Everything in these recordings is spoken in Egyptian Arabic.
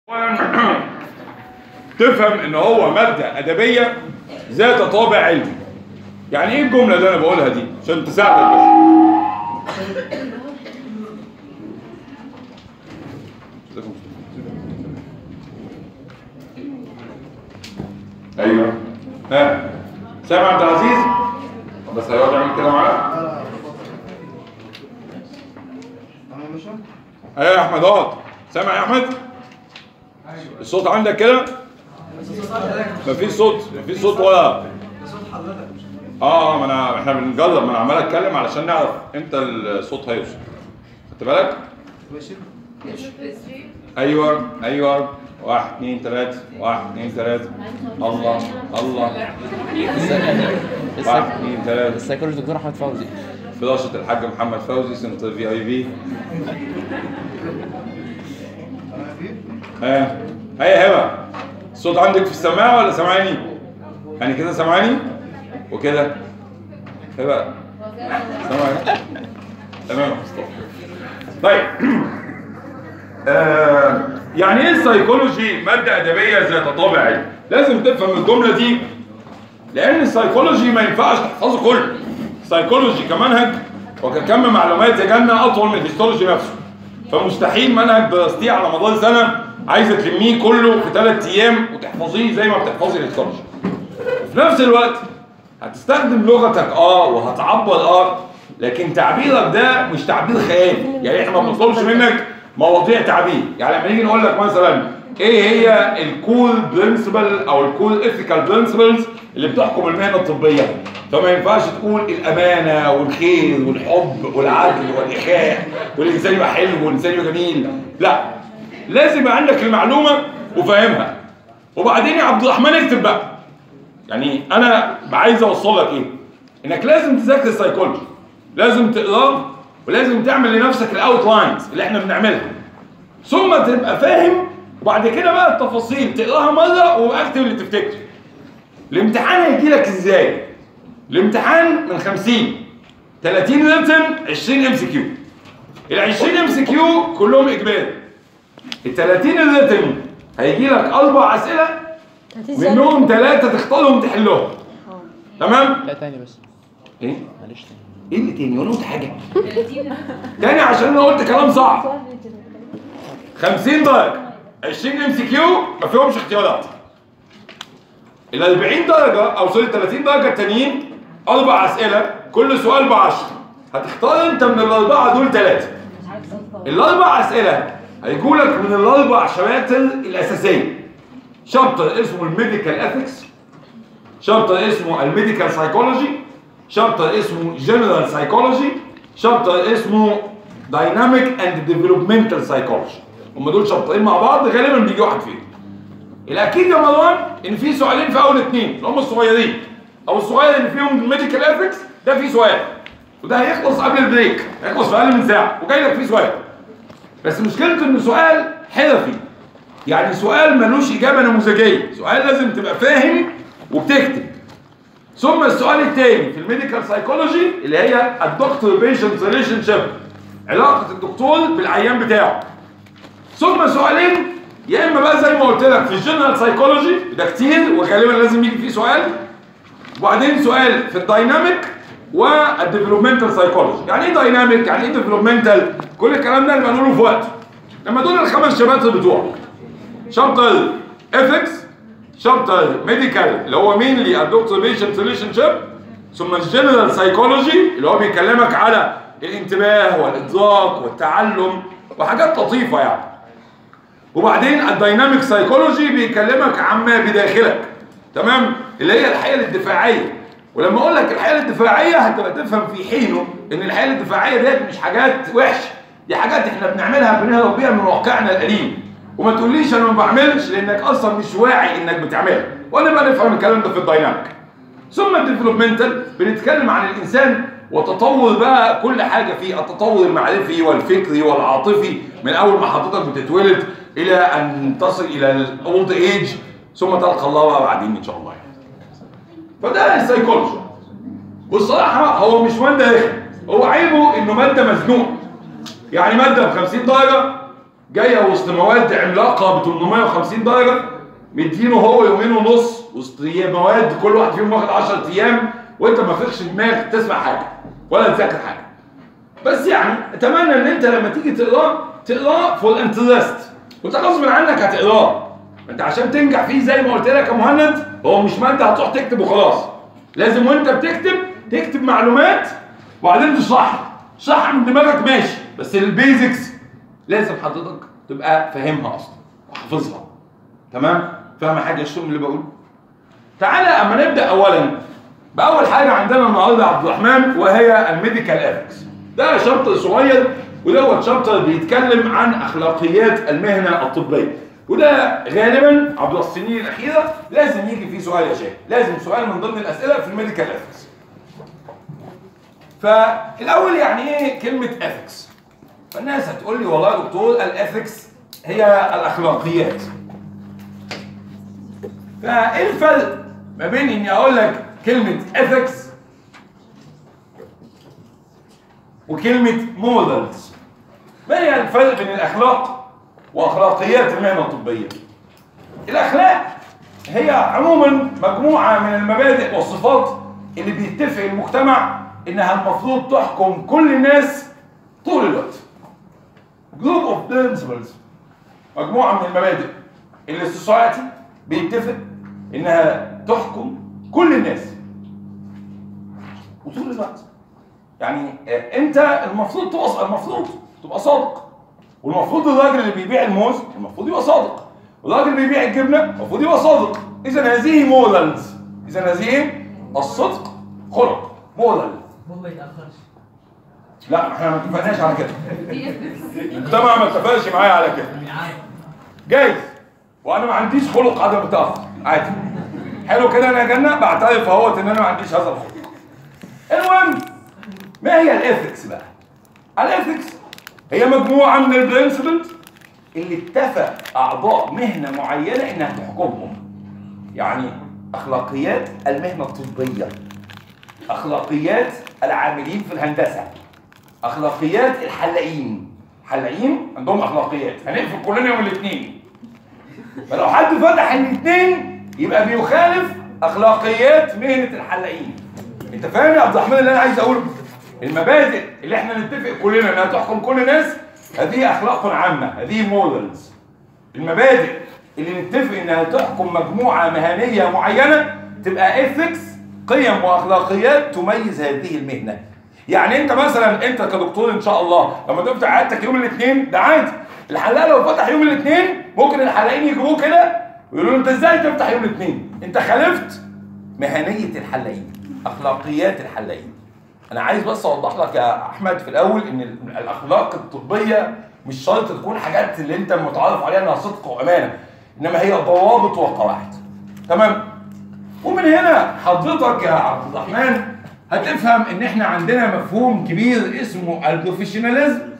تفهم ان هو مادة ادبية ذات طابع علمي يعني ايه الجملة اللي انا بقولها دي عشان تساعدك بس ايوه ها سامع عبد العزيز بس هيقعد يعمل كده معايا ايوه يا احمد اقعد سامع يا احمد الصوت عندك كده مفيش صوت مفيش صوت ولا اه ما انا احنا بنجرب ما انا عمال اتكلم علشان نعرف امتى الصوت هيوصل خدت بالك ايوه ايوه واحد اثنين ثلاثة واحد اثنين ثلاثة الله الله واحد اثنين ثلاثة السايكولوجي دكتور احمد فوزي فلاشة الحاج محمد فوزي سنتر في اي بي ها هيا هبه الصوت عندك في السماعه ولا سامعاني يعني كده سامعاني وكده هبه سامعاني تمام مصطفى طيب آه يعني ايه السيكولوجي ماده ادبيه ذات طابع علمي لازم تفهم الجمله دي لان السيكولوجي ما ينفعش تحفظه كله السيكولوجي كمنهج وككم معلومات يا جنه اطول من الهيستولوجي نفسه فمستحيل منهج دراستيه على مدار سنه عايزه تلميه كله في ثلاث ايام وتحفظيه زي ما بتحفظي الهيستولوجي وفي نفس الوقت هتستخدم لغتك اه وهتعبر اه لكن تعبيرك ده مش تعبير خيالي يعني احنا ما بنطلبش منك مواضيع تعبير يعني لما نيجي نقول لك مثلا ايه هي الكول برنسبل او الكول ايثيكال برنسبلز اللي بتحكم المهنه الطبيه فما ينفعش تقول الامانه والخير والحب والعدل والاخاء والانسان يبقى حلو والانسان يبقى جميل لا لازم يبقى عندك المعلومه وفاهمها وبعدين يا عبد الرحمن اكتب بقى يعني انا عايز اوصل لك ايه انك لازم تذاكر السايكولوجي لازم تقراه ولازم تعمل لنفسك الاوت لاينز اللي احنا بنعملها ثم تبقى فاهم وبعد كده بقى التفاصيل تقراها مره واكتب اللي تفتكره الامتحان هيجي لك ازاي الامتحان من 50 30 ريتن 20 ام سي كيو ال 20 ام سي كيو كلهم اجباري ال 30 الريتن هيجي لك اربع اسئله منهم ثلاثه تختارهم تحلهم تمام لا تاني بس ايه معلش تاني ايه اللي تاني وانا قلت حاجه تاني عشان انا قلت كلام صعب 50 درجه 20 ام سي كيو ما فيهمش اختيارات ال 40 درجه او سوري 30 درجه التانيين اربع اسئله كل سؤال ب 10 هتختار انت من الاربعه دول ثلاثه الاربع اسئله هيجوا لك من الاربع شباتر الاساسيه شابتر اسمه الميديكال اثكس شابتر اسمه الميديكال سايكولوجي شابتر اسمه جنرال سايكولوجي شابتر اسمه دايناميك اند ديفلوبمنتال سايكولوجي هم دول شابترين مع بعض غالبا بيجي واحد فيهم الاكيد يا مروان ان في سؤالين في اول اثنين اللي هم الصغيرين او الصغير اللي فيهم الميديكال اثكس ده فيه سؤال وده هيخلص قبل البريك هيخلص في اقل من ساعه وجاي لك فيه سؤال بس مشكلته انه سؤال حرفي يعني سؤال ملوش اجابه نموذجيه سؤال لازم تبقى فاهم وبتكتب ثم السؤال الثاني في الميديكال سايكولوجي اللي هي الدكتور بيشنت ريليشن شيب علاقه الدكتور بالعيان بتاعه ثم سؤالين يا اما بقى زي ما قلت لك في الجنرال سايكولوجي ده كتير وغالبا لازم يجي فيه سؤال وبعدين سؤال في الدايناميك والديفلوبمنتال سايكولوجي يعني ايه دايناميك يعني ايه ديفلوبمنتال كل الكلام ده نبقى نقوله في وقت لما دول الخمس شباتر بتوعك شابتر اثكس شابتر ميديكال اللي هو مينلي الدكتور بيشنت ريليشن شيب ثم الجنرال سايكولوجي اللي هو بيكلمك على الانتباه والادراك والتعلم وحاجات لطيفه يعني وبعدين الدايناميك سايكولوجي بيكلمك عما بداخلك تمام اللي هي الحيله الدفاعيه ولما اقول لك الحيله الدفاعيه هتبقى تفهم في حينه ان الحيله الدفاعيه ديت مش حاجات وحشه دي حاجات احنا بنعملها بنهرب بيها من واقعنا الاليم وما تقوليش انا ما بعملش لانك اصلا مش واعي انك بتعملها ونبقى نفهم الكلام ده في الدايناميك ثم الديفلوبمنتال بنتكلم عن الانسان وتطور بقى كل حاجه فيه التطور المعرفي والفكري والعاطفي من اول ما حضرتك بتتولد الى ان تصل الى الاولد ايج ثم تلقى الله بقى بعدين ان شاء الله يعني. فده السايكولوجي والصراحه هو مش ماده رخم هو عيبه انه ماده مزنوق يعني ماده ب 50 درجه جايه وسط مواد عملاقه ب 850 درجه مدينه هو يومين ونص وسط مواد كل واحد فيهم واخد 10 ايام وانت ما فيكش دماغ تسمع حاجه ولا تذاكر حاجه بس يعني اتمنى ان انت لما تيجي تقراه تقراه فور انترست وانت غصب عنك هتقراه انت عشان تنجح فيه زي ما قلت لك يا مهند هو مش ماده هتروح تكتب وخلاص لازم وانت بتكتب تكتب معلومات وبعدين تشرحها شرحها من دماغك ماشي بس البيزكس لازم حضرتك تبقى فاهمها اصلا وحافظها تمام فاهم حاجه الشغل اللي بقوله تعالى اما نبدا اولا باول حاجه عندنا النهارده عبد الرحمن وهي الميديكال اثكس ده شابتر صغير ودوت شابتر بيتكلم عن اخلاقيات المهنه الطبيه وده غالبا عبر السنين الاخيره لازم يجي فيه سؤال يا شيخ لازم سؤال من ضمن الاسئله في الميديكال اثكس فالاول يعني ايه كلمه اثكس فالناس هتقول لي والله يا دكتور الاثكس هي الاخلاقيات فايه الفرق ما بين اني اقول لك كلمه اثكس وكلمه مورالز ما هي الفرق بين الاخلاق واخلاقيات المهنه الطبيه الاخلاق هي عموما مجموعه من المبادئ والصفات اللي بيتفق المجتمع انها المفروض تحكم كل الناس طول الوقت جروب اوف برنسبلز مجموعه من المبادئ اللي السوسايتي بيتفق انها تحكم كل الناس وطول الوقت يعني آه، انت المفروض تبقى المفروض تبقى صادق والمفروض الراجل اللي بيبيع الموز المفروض يبقى صادق والراجل اللي بيبيع الجبنه المفروض يبقى صادق اذا هذه مورالز اذا هذه الصدق خلق مورال هو ما يتاخرش لا احنا ما اتفقناش على كده المجتمع ما اتفقش معايا على كده معايا جايز وانا ما عنديش خلق عدم التاخر عادي حلو كده انا يا جنه بعترف اهوت ان انا ما عنديش هذا الخلق المهم ما هي الاثكس بقى الاثكس هي مجموعه من البرنسبلز اللي اتفق اعضاء مهنه معينه انها تحكمهم يعني اخلاقيات المهنه الطبيه اخلاقيات العاملين في الهندسه اخلاقيات الحلاقين الحلاقين عندهم اخلاقيات هنقفل كلنا يوم الاثنين فلو حد فتح الاثنين يبقى بيخالف اخلاقيات مهنه الحلاقين انت فاهم يا عبد الرحمن اللي انا عايز اقوله المبادئ اللي احنا نتفق كلنا انها تحكم كل الناس هذه اخلاق عامه هذه مورالز المبادئ اللي نتفق انها تحكم مجموعه مهنيه معينه تبقى ايثكس قيم واخلاقيات تميز هذه المهنه يعني انت مثلا انت كدكتور ان شاء الله لما تفتح عيادتك يوم الاثنين ده عادي الحلاق لو فتح يوم الاثنين ممكن الحلاقين يجيبوه كده ويقولوا له انت ازاي تفتح يوم الاثنين انت خالفت مهنيه الحلاقين اخلاقيات الحلاقين انا عايز بس اوضح لك يا احمد في الاول ان ال- الاخلاق الطبيه مش شرط تكون حاجات اللي انت متعارف عليها انها صدق وامانه انما هي ضوابط وقواعد تمام ومن هنا حضرتك يا عبد الرحمن هتفهم ان احنا عندنا مفهوم كبير اسمه البروفيشناليزم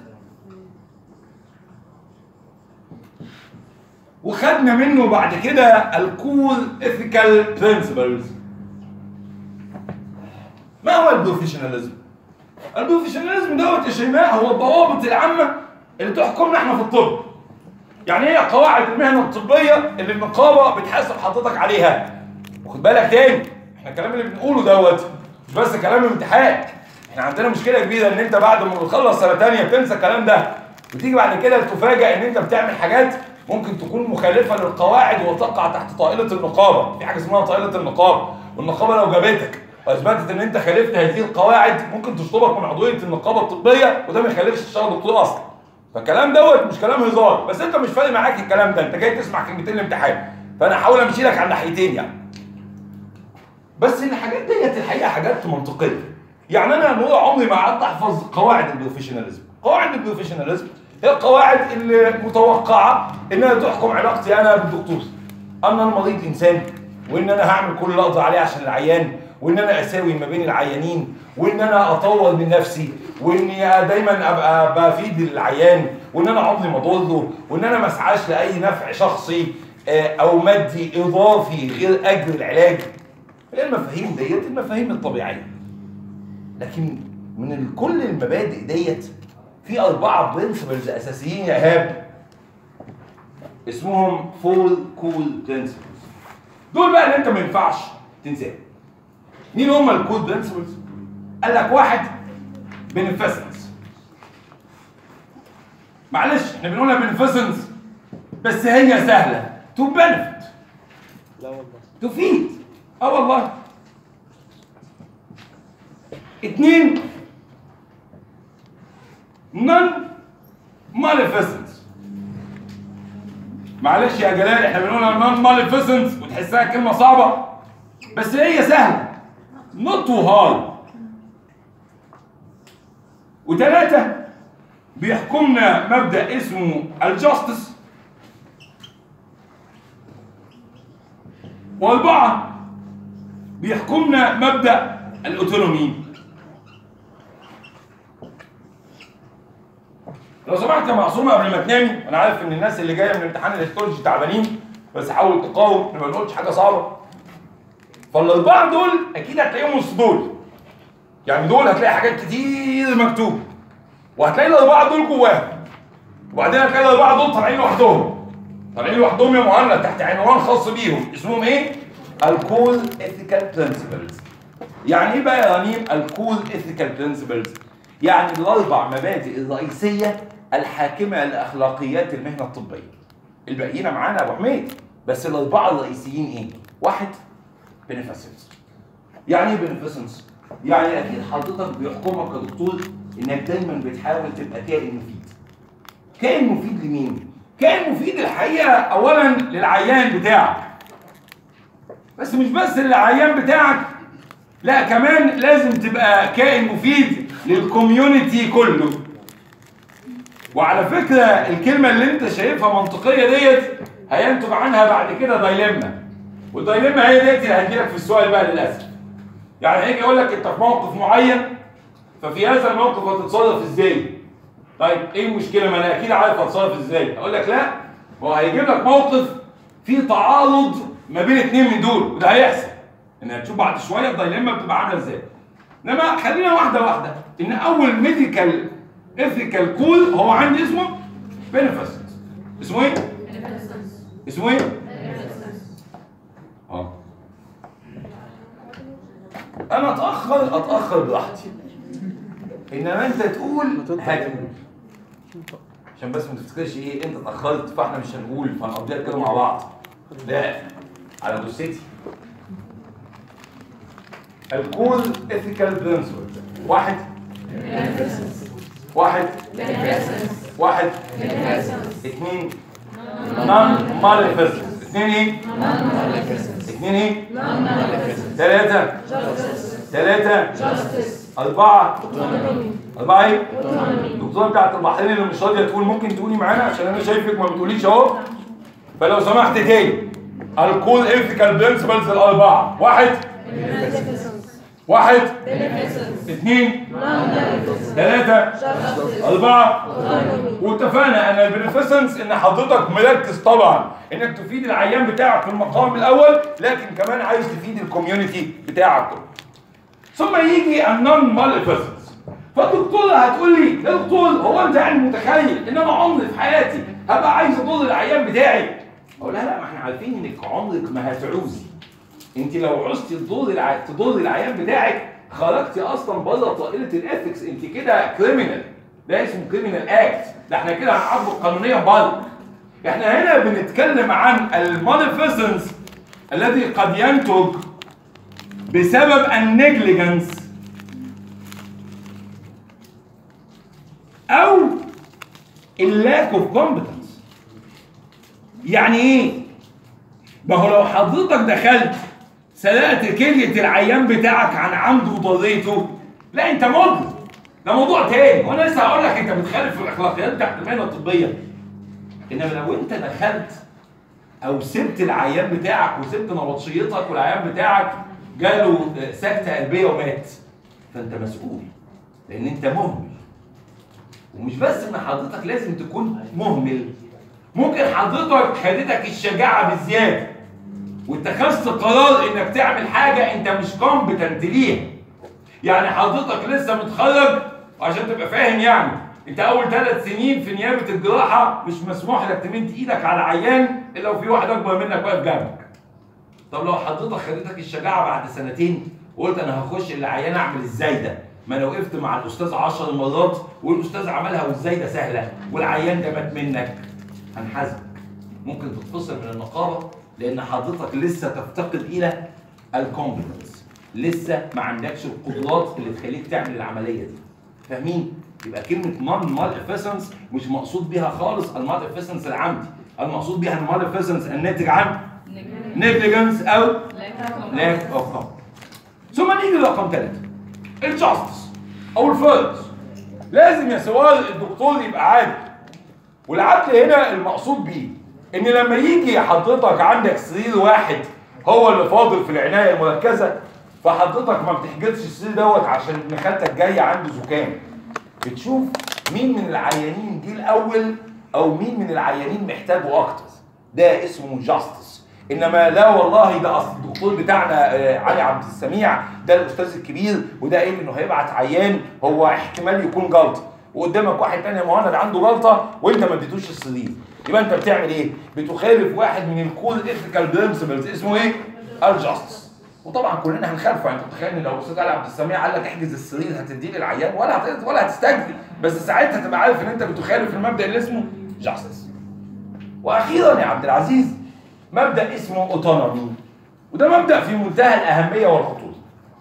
وخدنا منه بعد كده الكور ايثيكال برنسبلز ما هو البروفيشناليزم البروفيشناليزم دوت يا شيماء هو الضوابط العامه اللي تحكمنا احنا في الطب يعني هي قواعد المهنه الطبيه اللي النقابه بتحاسب حضرتك عليها واخد بالك تاني احنا الكلام اللي بنقوله دوت مش بس كلام امتحان احنا عندنا مشكله كبيره ان انت بعد ما بتخلص سنه تانية بتنسى الكلام ده وتيجي بعد كده تفاجئ ان انت بتعمل حاجات ممكن تكون مخالفه للقواعد وتقع تحت طائله النقابه في حاجه اسمها طائله النقابه والنقابه لو جابتك واثبتت ان انت خالفت هذه القواعد ممكن تشطبك من عضويه النقابه الطبيه وده ما يخليكش تشتغل دكتور اصلا فالكلام دوت مش كلام هزار بس انت مش فارق معاك الكلام ده انت جاي تسمع كلمتين الامتحان فانا هحاول امشي لك على الناحيتين يعني بس الحاجات ديت الحقيقه حاجات منطقيه يعني انا طول عمري ما قعدت احفظ قواعد البروفيشناليزم قواعد البروفيشناليزم هي القواعد اللي متوقعه انها تحكم علاقتي انا بالدكتور ان المريض انسان وان انا هعمل كل اللي اقدر عليه عشان العيان وان انا اساوي ما بين العيانين وان انا اطور من نفسي واني دايما ابقى بفيد العيان وان انا عمري ما اضره وان انا ما اسعاش لاي نفع شخصي آه، او مادي اضافي غير اجر العلاج هي المفاهيم ديت المفاهيم الطبيعيه لكن من ال- كل المبادئ ديت في اربعه برنسبلز اساسيين يا ايهاب اسمهم فول كول برنسبلز دول بقى اللي انت ما ينفعش تنساهم مين هم الكول برنسبلز قال لك واحد بنفسنس معلش احنا بنقولها بنفسنس بس هي سهله تو بنفيت لا والله تفيد اه والله اتنين نون ماليفيسنس معلش يا جلال احنا بنقولها نون ماليفيسنس وتحسها كلمه صعبه بس هي سهله نوت تو هارد وثلاثه بيحكمنا مبدا اسمه الجاستس واربعه بيحكمنا مبدا الاوتونومي لو سمحت يا معصومه قبل ما تنامي انا عارف ان الناس اللي جايه من امتحان الهيستولوجي تعبانين بس حاول تقاوم إن ما نقولش حاجه صعبه فالاربعه دول اكيد هتلاقيهم وسط دول يعني دول هتلاقي حاجات كتير مكتوبه وهتلاقي الاربعه دول جواهم وبعدين هتلاقي الاربعه دول طالعين لوحدهم طالعين لوحدهم يا مهند تحت عنوان خاص بيهم اسمهم ايه؟ الكول ايثيكال برنسبلز يعني ايه بقى يا رنيم الكول ايثيكال برنسبلز؟ يعني الاربع مبادئ الرئيسيه الحاكمه لاخلاقيات المهنه الطبيه. الباقيين معانا يا ابو حميد بس الاربعه الرئيسيين ايه؟ واحد بنفسنس. يعني ايه بنفسنس؟ يعني اكيد حضرتك بيحكمك كدكتور انك دايما بتحاول تبقى كائن مفيد. كائن مفيد لمين؟ كائن مفيد الحقيقه اولا للعيان بتاعك. بس مش بس للعيان بتاعك لا كمان لازم تبقى كائن مفيد للكوميونتي كله وعلى فكره الكلمه اللي انت شايفها منطقيه ديت هينتج عنها بعد كده دايلما والدايلما هي ديت اللي هتجيلك في السؤال بقى للاسف يعني هيجي يقول لك انت في موقف معين ففي هذا الموقف هتتصرف ازاي طيب ايه المشكله ما انا اكيد عارف هتصرف ازاي اقول لك لا هو هيجيب لك موقف فيه تعارض ما بين اتنين من دول وده هيحصل ان هتشوف بعد شويه الدايلما بتبقى عامله ازاي انما خلينا واحده واحده ان اول ميديكال ايثيكال كول هو عندي اسمه بينفستنس اسمه ايه؟ اسمه ايه؟ اه انا اتاخر اتاخر براحتي انما انت تقول هاجم عشان بس ما تفتكرش ايه انت اتاخرت فاحنا مش هنقول فهنقضيها كده مع بعض لا على جثتي الكول ايثيكال برنسبل واحد واحد واحد اثنين نون ماليفيسنس اثنين ايه؟ اثنين ايه؟ ثلاثة ثلاثة أربعة أربعة إيه؟ الدكتورة بتاعت البحرين اللي مش راضية تقول ممكن تقولي معانا عشان أنا شايفك ما بتقوليش أهو فلو سمحت تاني الكول ايثيكال برنسبلز الأربعة واحد واحد اثنين ثلاثة أربعة واتفقنا أن البنفسنس إن حضرتك مركز طبعا إنك تفيد العيان بتاعك في المقام الأول لكن كمان عايز تفيد الكوميونتي بتاعك كله. ثم يجي النون مالفيسنس فالدكتورة هتقول لي يا دكتور هو أنت يعني متخيل إن أنا عمري في حياتي هبقى عايز أضر العيان بتاعي؟ أقول لها لا ما إحنا عارفين إنك عمرك ما هتعوزي انت لو عوزتي تضر الع... تضر العيان بتاعك خرجتي اصلا بره طائله الاثكس انت كده كريمنال ده اسمه كريمنال اكت ده احنا كده هنعاقبه قانونيا بره احنا هنا بنتكلم عن المانيفيسنس الذي قد ينتج بسبب النيجليجنس او اللاك اوف كومبتنس يعني ايه ما هو لو حضرتك دخلت سرقت كلية العيان بتاعك عن عمد وضريته لا انت مجرم ده موضوع تاني وانا لسه هقول لك انت بتخالف الاخلاقيات بتاعت المهنه الطبيه انما لو انت دخلت او سبت العيان بتاعك وسبت نبطشيتك والعيان بتاعك جاله سكته قلبيه ومات فانت مسؤول لان انت مهمل ومش بس ان حضرتك لازم تكون مهمل ممكن حضرتك خدتك الشجاعه بالزياده واتخذت قرار انك تعمل حاجه انت مش كومبتنت ليها يعني حضرتك لسه متخرج وعشان تبقى فاهم يعني انت اول ثلاث سنين في نيابه الجراحه مش مسموح لك تمد ايدك على عيان الا لو في واحد اكبر منك واقف جنبك طب لو حضرتك خدتك الشجاعه بعد سنتين وقلت انا هخش العيان اعمل ازاي ده ما انا وقفت مع الاستاذ 10 مرات والاستاذ عملها وازاي ده سهله والعيان ده مات منك هنحاسبك ممكن تتفصل من النقابه لان حضرتك لسه تفتقد الى الكومبتنس لسه ما عندكش القدرات اللي تخليك تعمل العمليه دي فاهمين يبقى كلمه نون مال افيسنس مش مقصود بيها خالص المال افيسنس العمدي المقصود بيها المال افيسنس الناتج عن نيجليجنس او لاك اوف ثم نيجي لرقم ثلاثه الجاستس او الفيرز لازم يا سوال الدكتور يبقى عادل والعدل هنا المقصود بيه ان لما يجي حضرتك عندك سرير واحد هو اللي فاضل في العنايه المركزه فحضرتك ما بتحجزش السرير دوت عشان ابن خالتك جاي عنده زكام بتشوف مين من العيانين جه الاول او مين من العيانين محتاجه اكتر ده اسمه جاستس انما لا والله ده اصل الدكتور بتاعنا آه، علي عبد السميع ده الاستاذ الكبير وده قايل انه هيبعت عيان هو احتمال يكون جلطه وقدامك واحد تاني يا مهند عنده جلطه وانت ما اديتوش السرير يبقى انت بتعمل ايه؟ بتخالف واحد من الكول ايثيكال برنسبلز اسمه ايه؟ الجاستس وطبعا كلنا هنخالفه يعني انت متخيل ان لو الاستاذ علي عبد السميع قال لك احجز السرير هتديه للعيان ولا هت... ولا هتستجدي بس ساعتها تبقى عارف ان انت بتخالف المبدا اللي اسمه جاستس واخيرا يا عبد العزيز مبدا اسمه اوتونومي وده مبدا في منتهى الاهميه والخطوره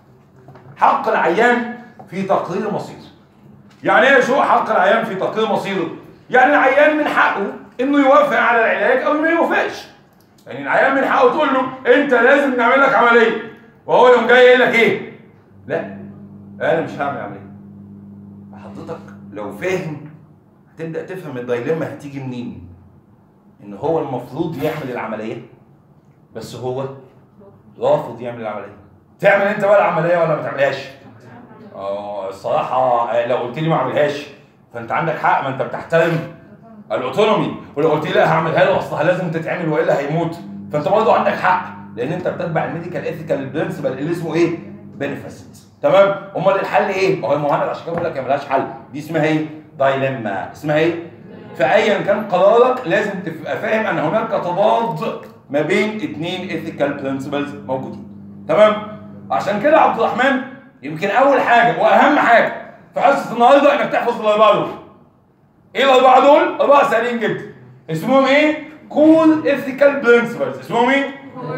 حق العيان في تقرير مصيره يعني ايه شو حق العيان في تقرير مصيره يعني العيان من حقه انه يوافق على العلاج او ما يوافقش يعني العيان من حقه تقول له انت لازم نعمل لك عمليه وهو يوم جاي يقول لك ايه لا انا مش هعمل عمليه حضرتك لو فاهم هتبدا تفهم الدايلما هتيجي منين ان هو المفروض يعمل العمليه بس هو رافض يعمل العمليه تعمل انت بقى العمليه ولا ما تعملهاش اه الصراحه آه، لو قلت لي ما اعملهاش فانت عندك حق ما انت بتحترم الاوتونومي ولو قلت لي لا هعملها له اصلها لازم تتعمل والا هيموت فانت برضه عندك حق لان انت بتتبع الميديكال ايثيكال برنسبل اللي اسمه ايه؟ بنفيست تمام؟ امال الحل ايه؟ ما هو المهند عشان كده بقول لك ملهاش حل دي اسمها ايه؟ دايلما اسمها ايه؟ فايا كان قرارك لازم تبقى فاهم ان هناك تضاد ما بين اثنين ايثيكال برنسبلز موجودين تمام؟ عشان كده عبد الرحمن يمكن اول حاجه واهم حاجه في حصه النهارده انك تحفظ الاربعه دول ايه الاربعه دول؟ اربعه سهلين جدا اسمهم ايه؟ كول ايثيكال برنسبلز اسمهم ايه؟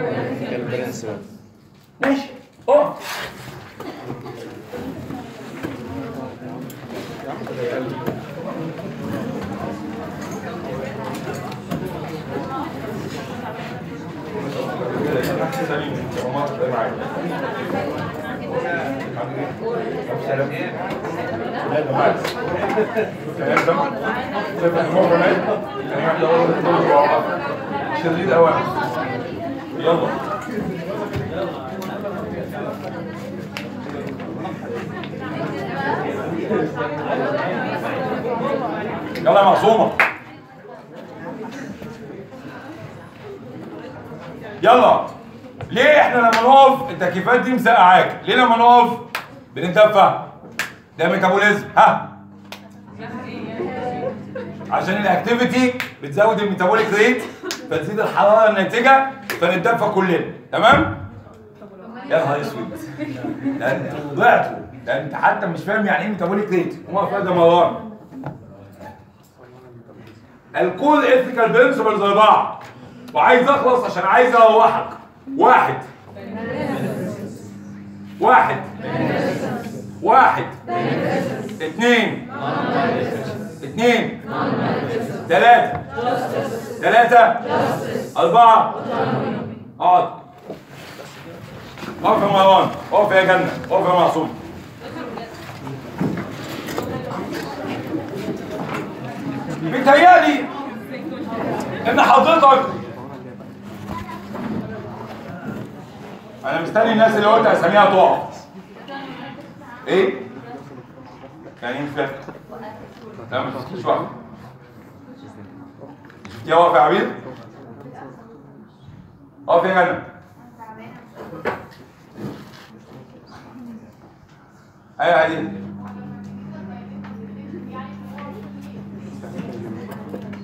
ماشي اه شديد قوي يلا يلا يا معصومه يلا ليه احنا لما نقف التكييفات دي مسقعاك ليه لما نقف بنتدفى ده ميتابوليزم ها عشان الاكتيفيتي بتزود الميتابوليك ريت فتزيد الحراره الناتجه فنتدفى كلنا تمام يا نهار اسود ده انتوا ضعتوا ده انت حتى مش فاهم يعني ايه ميتابوليك ريت هو فاهم ده مروان الكول ايثيكال برنسبلز اربعه وعايز اخلص عشان عايز اروحك واحد واحد واحد اثنين اثنين ثلاثة ثلاثة أربعة اقعد اقف يا مروان اقف يا جنة اقف يا معصوم بيتهيألي ان حضرتك انا مستني الناس اللي قلت اساميها تقف ايه يعني ايه مش فاهم لا ما شفتش واقف شفتيها واقفه يا عبيد اقف يا جنة ايوه يا عديد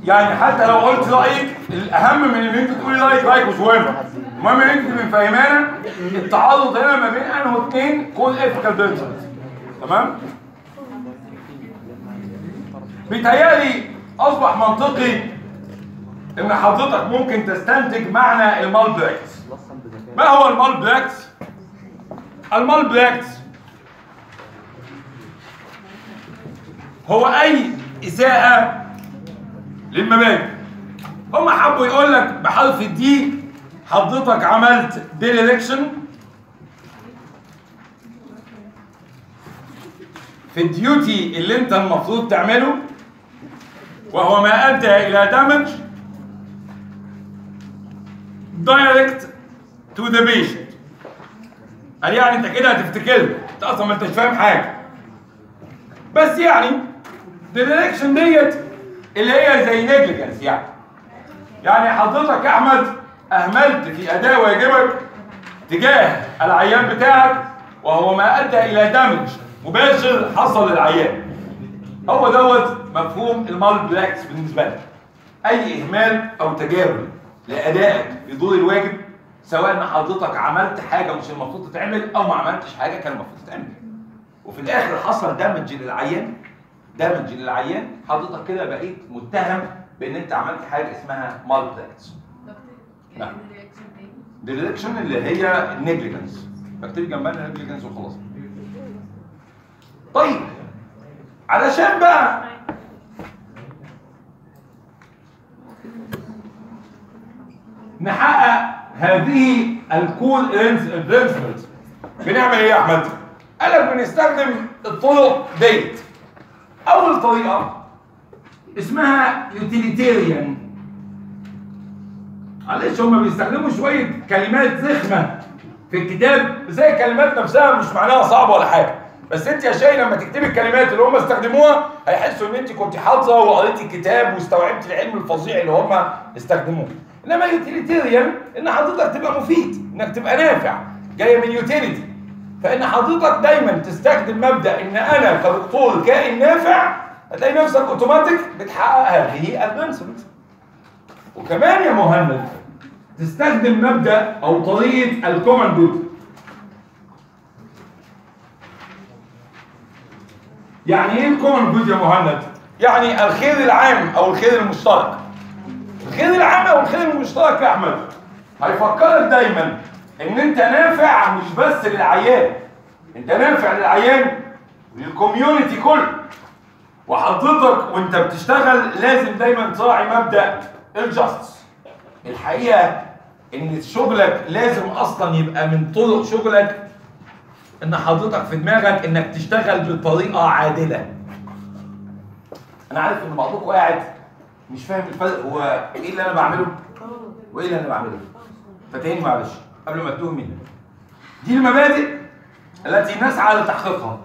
يعني حتى لو قلت رايك الاهم من ان انت تقولي رايك رايك مش مهم المهم ان انت تبقي فاهمانه التعارض هنا ما بين انه اثنين كول ايثيكال برنسبلز تمام بيتهيألي اصبح منطقي ان حضرتك ممكن تستنتج معنى المال براكتس ما هو المال براكتس المال براكتس هو اي اساءة للمبادئ هم حبوا يقول لك بحرف الدي حضرتك عملت ديليكشن في الديوتي اللي انت المفروض تعمله وهو ما ادى الى دامج دايركت تو ذا بيشنت قال يعني انت كده هتفتكر انت اصلا ما انتش فاهم حاجه بس يعني الدايركشن ديت اللي هي زي نيجليجنس يعني يعني حضرتك يا احمد اهملت في اداء واجبك تجاه العيان بتاعك وهو ما ادى الى دمج مباشر حصل للعيان هو دوت مفهوم المال بلاكس بالنسبه لك اي اهمال او تجاهل لادائك في دور الواجب سواء ان حضرتك عملت حاجه مش المفروض تتعمل او ما عملتش حاجه كان المفروض تتعمل وفي الاخر حصل دمج للعيان دمج للعيان حضرتك كده بقيت متهم بان انت عملت حاجه اسمها مال بلاكس نعم. ديليكشن اللي هي النيجليجنس بكتب جنبها نيجليجنس وخلاص طيب علشان بقى نحقق هذه الكول برنسبلز بنعمل ايه يا احمد؟ قال لك بنستخدم الطرق ديت اول طريقه اسمها يوتيليتيريان معلش هم بيستخدموا شويه كلمات رخمه في الكتاب زي الكلمات نفسها مش معناها صعبه ولا حاجه بس انت يا شاي لما تكتبي الكلمات اللي هم استخدموها هيحسوا ان انت كنت حافظه وقريتي الكتاب واستوعبتي العلم الفظيع اللي هم استخدموه انما يوتيليتيريان ان حضرتك تبقى مفيد انك تبقى نافع جايه من يوتيليتي فان حضرتك دايما تستخدم مبدا ان انا كدكتور كائن نافع هتلاقي نفسك اوتوماتيك بتحقق هذه البرنسبلز وكمان يا مهند تستخدم مبدا او طريقه الكومن جود يعني ايه الكومن جود يا مهند يعني الخير العام او الخير المشترك الخير العام او الخير المشترك يا احمد هيفكرك دايما ان انت نافع مش بس للعيان انت نافع للعيان للكوميونتي كله وحضرتك وانت بتشتغل لازم دايما تراعي مبدا الجاستس الحقيقه ان شغلك لازم اصلا يبقى من طرق شغلك ان حضرتك في دماغك انك تشتغل بطريقه عادله انا عارف ان بعضكم قاعد مش فاهم الفرق هو ايه اللي انا بعمله وايه اللي انا بعمله فتاني معلش قبل ما تتوه مني دي المبادئ التي نسعى لتحقيقها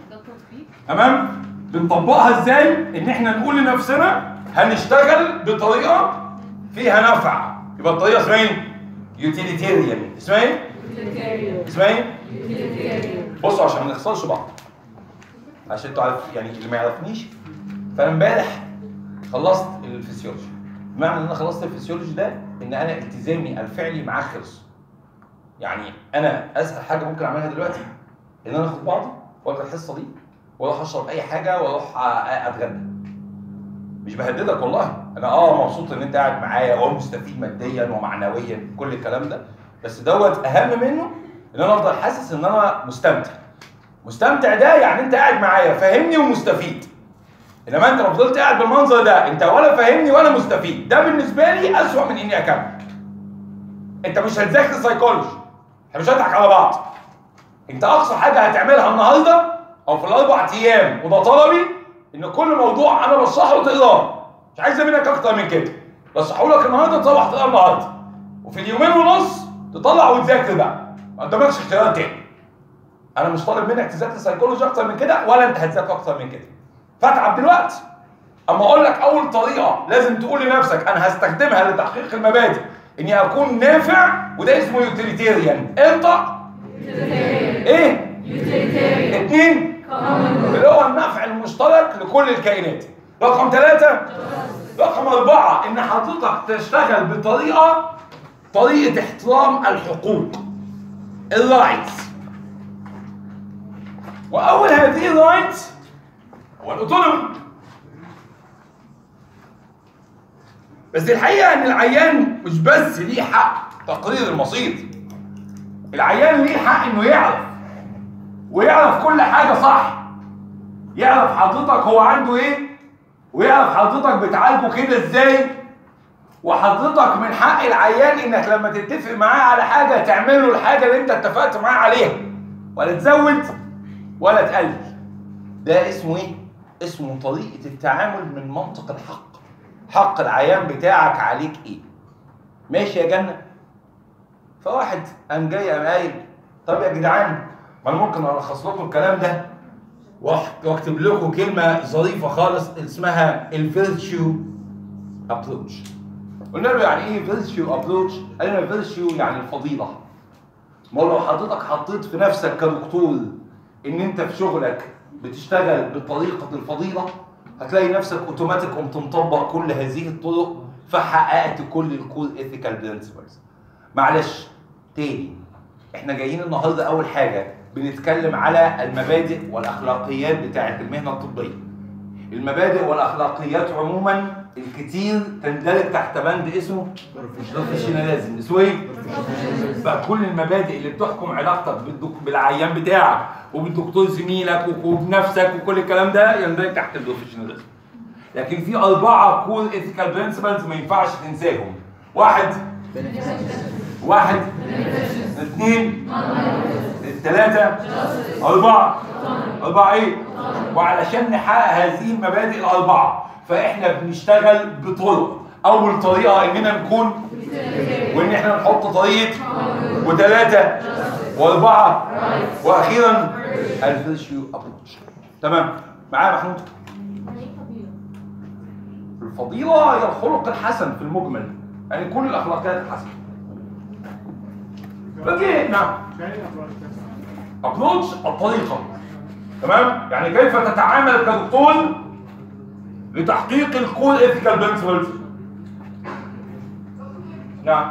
تمام بنطبقها ازاي ان احنا نقول لنفسنا هنشتغل بطريقه فيها نفع يبقى الطريقه اسمها ايه يوتيليتيريان اسمها ايه اسمها ايه بصوا عشان ما نخسرش بعض عشان انتوا عارف يعني اللي ما يعرفنيش فانا امبارح خلصت الفسيولوجي بمعنى ان انا خلصت الفسيولوجي ده ان انا التزامي الفعلي معاه خلص يعني انا اسهل حاجه ممكن اعملها دلوقتي ان انا اخد بعضي والغي الحصه دي واروح اشرب اي حاجه واروح اتغدى مش بهددك والله انا اه مبسوط ان انت قاعد معايا ومستفيد ماديا ومعنويا كل الكلام ده بس دوت اهم منه ان انا افضل حاسس ان انا مستمتع مستمتع ده يعني انت قاعد معايا فاهمني ومستفيد انما انت لو فضلت قاعد بالمنظر ده انت ولا فاهمني ولا مستفيد ده بالنسبه لي اسوأ من اني اكمل انت مش هتذاكر سايكولوجي احنا مش هنضحك على بعض انت اقصى حاجه هتعملها النهارده او في الاربع ايام وده طلبي ان كل موضوع انا بشرحه تقراه مش عايز منك اكتر من كده بشرحه لك النهارده تروح تقرا النهارده وفي اليومين ونص تطلع وتذاكر بقى ما قدامكش اختيارات تاني انا مش طالب منك تذاكر سايكولوجي اكتر من كده ولا انت هتذاكر اكتر من كده فاتعب دلوقتي اما اقول لك اول طريقه لازم تقول لنفسك انا هستخدمها لتحقيق المبادئ اني اكون نافع وده اسمه يوتيليتيريان انت ايه اثنين اللي هو النفع المشترك لكل الكائنات رقم ثلاثة رقم أربعة إن حضرتك تشتغل بطريقة طريقة احترام الحقوق الرايتس وأول هذه الرايتس هو الأوتونومي بس الحقيقة إن العيان مش بس ليه حق تقرير المصير العيان ليه حق إنه يعرف ويعرف كل حاجة صح يعرف حضرتك هو عنده إيه ويعرف حضرتك بتعالجه كده إزاي وحضرتك من حق العيان إنك لما تتفق معاه على حاجة تعمل له الحاجة اللي أنت اتفقت معاه عليها ولا تزود ولا تقلل ده اسمه إيه؟ اسمه طريقة التعامل من منطق الحق حق العيان بتاعك عليك ايه ماشي يا جنة فواحد قام جاي قام قايل طب يا جدعان ما انا ممكن الخص لكم الكلام ده واح- واكتب لكم كلمه ظريفه خالص اسمها الفيرتشو ابروتش قلنا له يعني ايه فيرتشو ابروتش قال لنا فيرتشو يعني الفضيله ما هو لو حضرتك حطيت في نفسك كدكتور ان انت في شغلك بتشتغل بطريقه الفضيله هتلاقي نفسك اوتوماتيك قمت مطبق كل هذه الطرق فحققت كل الكور ايثيكال برنسبلز معلش تاني احنا جايين النهارده اول حاجه بنتكلم على المبادئ والاخلاقيات بتاعه المهنه الطبيه المبادئ والاخلاقيات عموما الكتير تندرج تحت بند اسمه بروفيشناليزم اسمه ايه؟ بقى كل المبادئ اللي بتحكم علاقتك بالدك... بالعيان بتاعك وبالدكتور زميلك وبنفسك وكل الكلام ده يندرج تحت البروفيشناليزم لكن في أربعة كور ايثيكال برنسبلز ما ينفعش تنساهم واحد واحد اثنين ثلاثة أربعة أربعة إيه؟ وعلشان نحقق هذه المبادئ الأربعة فإحنا بنشتغل بطرق أول طريقة إننا نكون وإن إحنا نحط طريقة وثلاثة وأربعة وأخيرا الفيرشيو أبروتش تمام معايا محمود؟ الفضيلة هي الخلق الحسن في المجمل يعني كل الأخلاقيات الحسنة فجي نعم ابروتش الطريقه تمام يعني كيف تتعامل كدكتور لتحقيق الكور ايثيكال برنسبلز نعم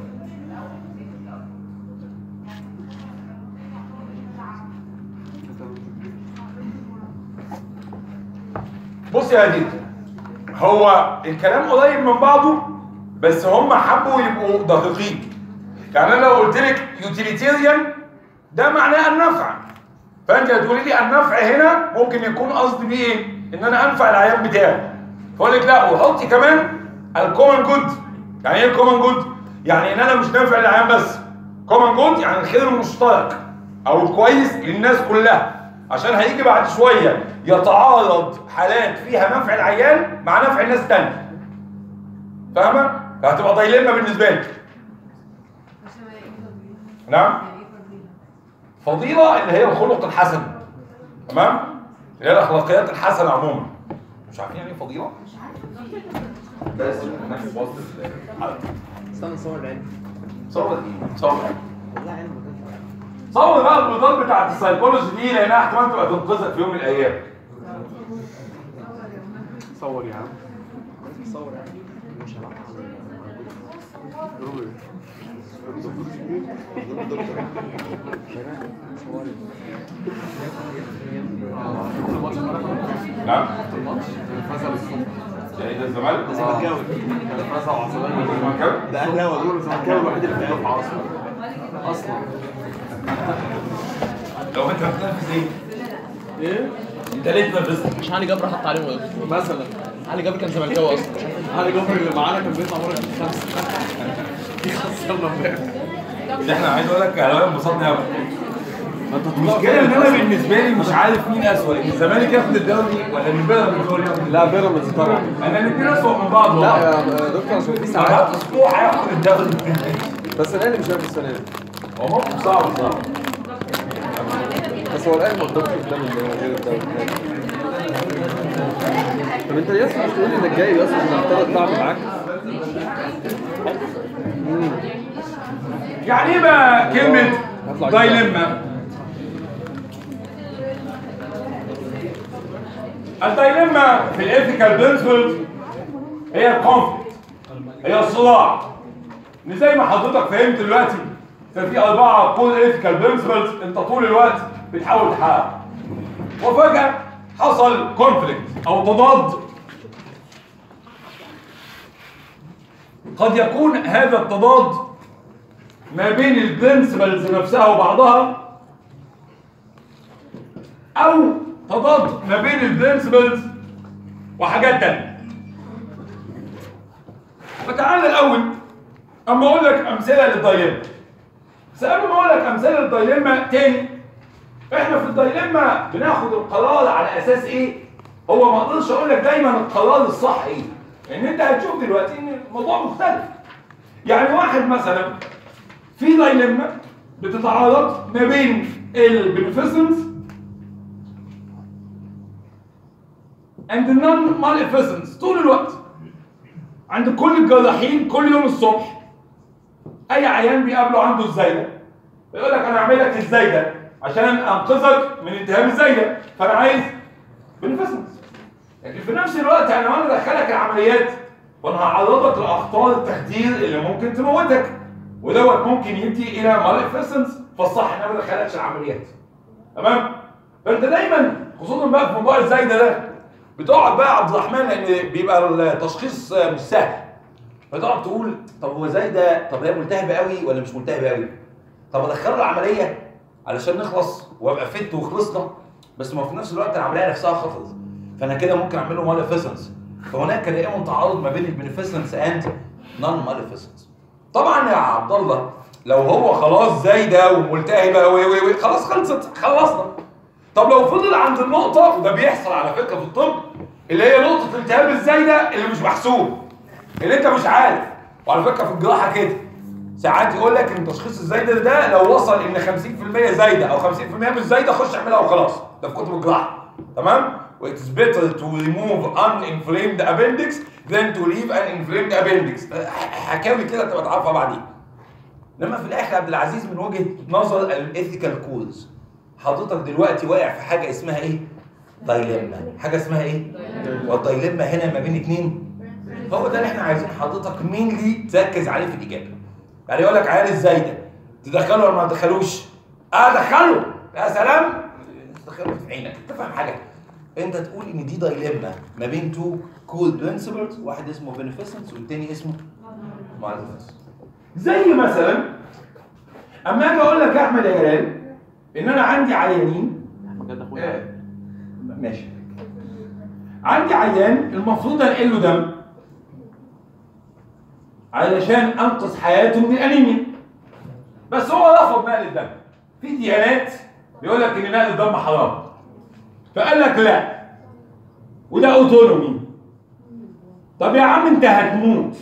بص يا هديد هو الكلام قريب من بعضه بس هم حبوا يبقوا دقيقين يعني انا لو قلت لك يوتيليتيريان ده معناه النفع فانت هتقولي لي النفع هنا ممكن يكون قصدي بيه ايه؟ ان انا انفع العيان بتاعي فاقول لك لا وحطي كمان الكومن جود يعني ايه الكومن جود؟ يعني ان انا مش نافع للعيان بس كومن جود يعني الخير المشترك او الكويس للناس كلها عشان هيجي بعد شويه يتعارض حالات فيها نفع العيان مع نفع الناس تانية فاهمه؟ فهتبقى ضيلمه بالنسبه لك نعم فضيلة اللي هي الخلق الحسن تمام اللي هي الأخلاقيات الحسنة عموما مش عارفين يعني ايه فضيلة؟ بس هناك في وسط الحلقة استنى صور العلم صور ايه؟ صور والله علم صور بقى البيضات بتاعت السيكولوجي دي لأنها احتمال تبقى تنقذك في يوم من الأيام صور يا عم صور يا عم مش هلعب نعم فزع الصبح يعني ده الزمالك زملكاوي فزع وعصباني زملكاوي ده اهلاوي دول الزملكاوي الوحيد اللي في الدفعه اصلا اصلا لو انت هتنافس ايه؟ ايه انت ليه تنافس؟ مش علي جبر حط عليهم غير مثلا علي جبر كان زملكاوي اصلا علي جبر اللي معانا كان بيطلع مره في خمسه خسرنا امبارح ده احنا عايز اقول لك اهلاوي انبسطني قوي ما انت المشكلة ان انا بالنسبة لي مش عارف مين اسوأ ان الزمالك ياخد الدوري ولا ان بيراميدز هو اللي ياخد الدوري لا بيراميدز طبعا انا الاثنين اسوأ من بعض لا والله يا دكتور عشان في ساعات ساعات اسبوع هياخد الدوري بس الاهلي مش هياخد السنه دي هو موقف صعب بصراحة بس هو الاهلي ما قدرش قدام غير الدوري طب انت ليه اصلا مش تقول لي انك جاي اصلا نعترض تعب معاك يعني ايه بقى كلمة هطلع دايلما الدايلما في الايثيكال برنسبلز هي الكونفليكت هي الصراع ان زي ما حضرتك فهمت دلوقتي ففي اربعه كول ايثيكال برنسبلز انت طول الوقت بتحاول تحققها وفجاه حصل كونفليكت او تضاد قد يكون هذا التضاد ما بين البرنسبلز نفسها وبعضها او تضاد ما بين البرنسبلز وحاجات تانية فتعالى الاول اما اقول لك امثله للدايلما بس قبل ما اقول لك امثله للدايلما تاني احنا في الدايلما بناخد القرار على اساس ايه هو ما اقدرش اقول لك دايما القرار الصح ايه لان انت هتشوف دلوقتي ان الموضوع مختلف يعني واحد مثلا في دايلما بتتعارض ما بين البنفيسنس and the non maleficence طول الوقت عند كل الجراحين كل يوم الصبح اي عيان بيقابله عنده الزايده يقول لك انا هعمل لك الزايده عشان انقذك من التهاب الزايده فانا عايز بنفيسنس لكن في نفس الوقت انا وانا ادخلك العمليات وانا هعرضك لاخطار التخدير اللي ممكن تموتك ودوت ممكن يدي الى مالفيسنس فالصح ان انا ما ادخلكش العمليات تمام فانت دايما خصوصا بقى في موضوع الزايده ده بتقعد بقى يا عبد الرحمن لان بيبقى التشخيص مش سهل فتقعد تقول طب هو زايده طب هي ملتهبه قوي ولا مش ملتهبه قوي طب ادخله العمليه علشان نخلص وابقى فت وخلصنا بس ما في نفس الوقت العمليه نفسها خطر فانا كده ممكن اعمل له مالفيسنس فهناك دائما تعارض ما بين البنفيسنس اند نون مالفيسنس طبعا يا عبد الله لو هو خلاص زايده وملتهبه و و و خلاص خلصت خلصنا طب لو فضل عند النقطه وده بيحصل على فكره في الطب اللي هي نقطه التهاب الزايده اللي مش محسوب اللي انت مش عارف وعلى فكره في الجراحه كده ساعات يقول لك ان تشخيص الزايده ده لو وصل ان 50% زايده او 50% مش زايده خش اعملها وخلاص ده في كتب الجراحه تمام It is better to remove uninflamed appendix than to leave an inflamed appendix حكاوي كده تبقى تعرفها بعدين انما في الاخر عبد العزيز من وجهه نظر الايثيكال كودز حضرتك دلوقتي واقع في حاجه اسمها ايه؟ دايلما حاجه اسمها ايه؟ والدايلما هنا ما بين اتنين هو ده اللي احنا عايزين حضرتك مينلي تركز عليه في الاجابه يعني يقول لك عيال الزايده تدخله ولا ما تدخلوش؟ ادخله يا سلام تدخله في عينك انت فاهم حاجه انت تقول ان دي دايلما ما بين تو كول برنسبلز واحد اسمه بنفيسنس والتاني اسمه مالفيسنس زي مثلا اما اجي اقول لك يا احمد يا جلال ان انا عندي عيانين بجد آه، اخويا ماشي عندي عيان المفروض انقل له دم علشان انقذ حياته من الانيميا بس هو رفض نقل الدم في ديانات بيقول لك ان نقل الدم حرام فقال لك لا وده اوتونومي طب يا عم انت هتموت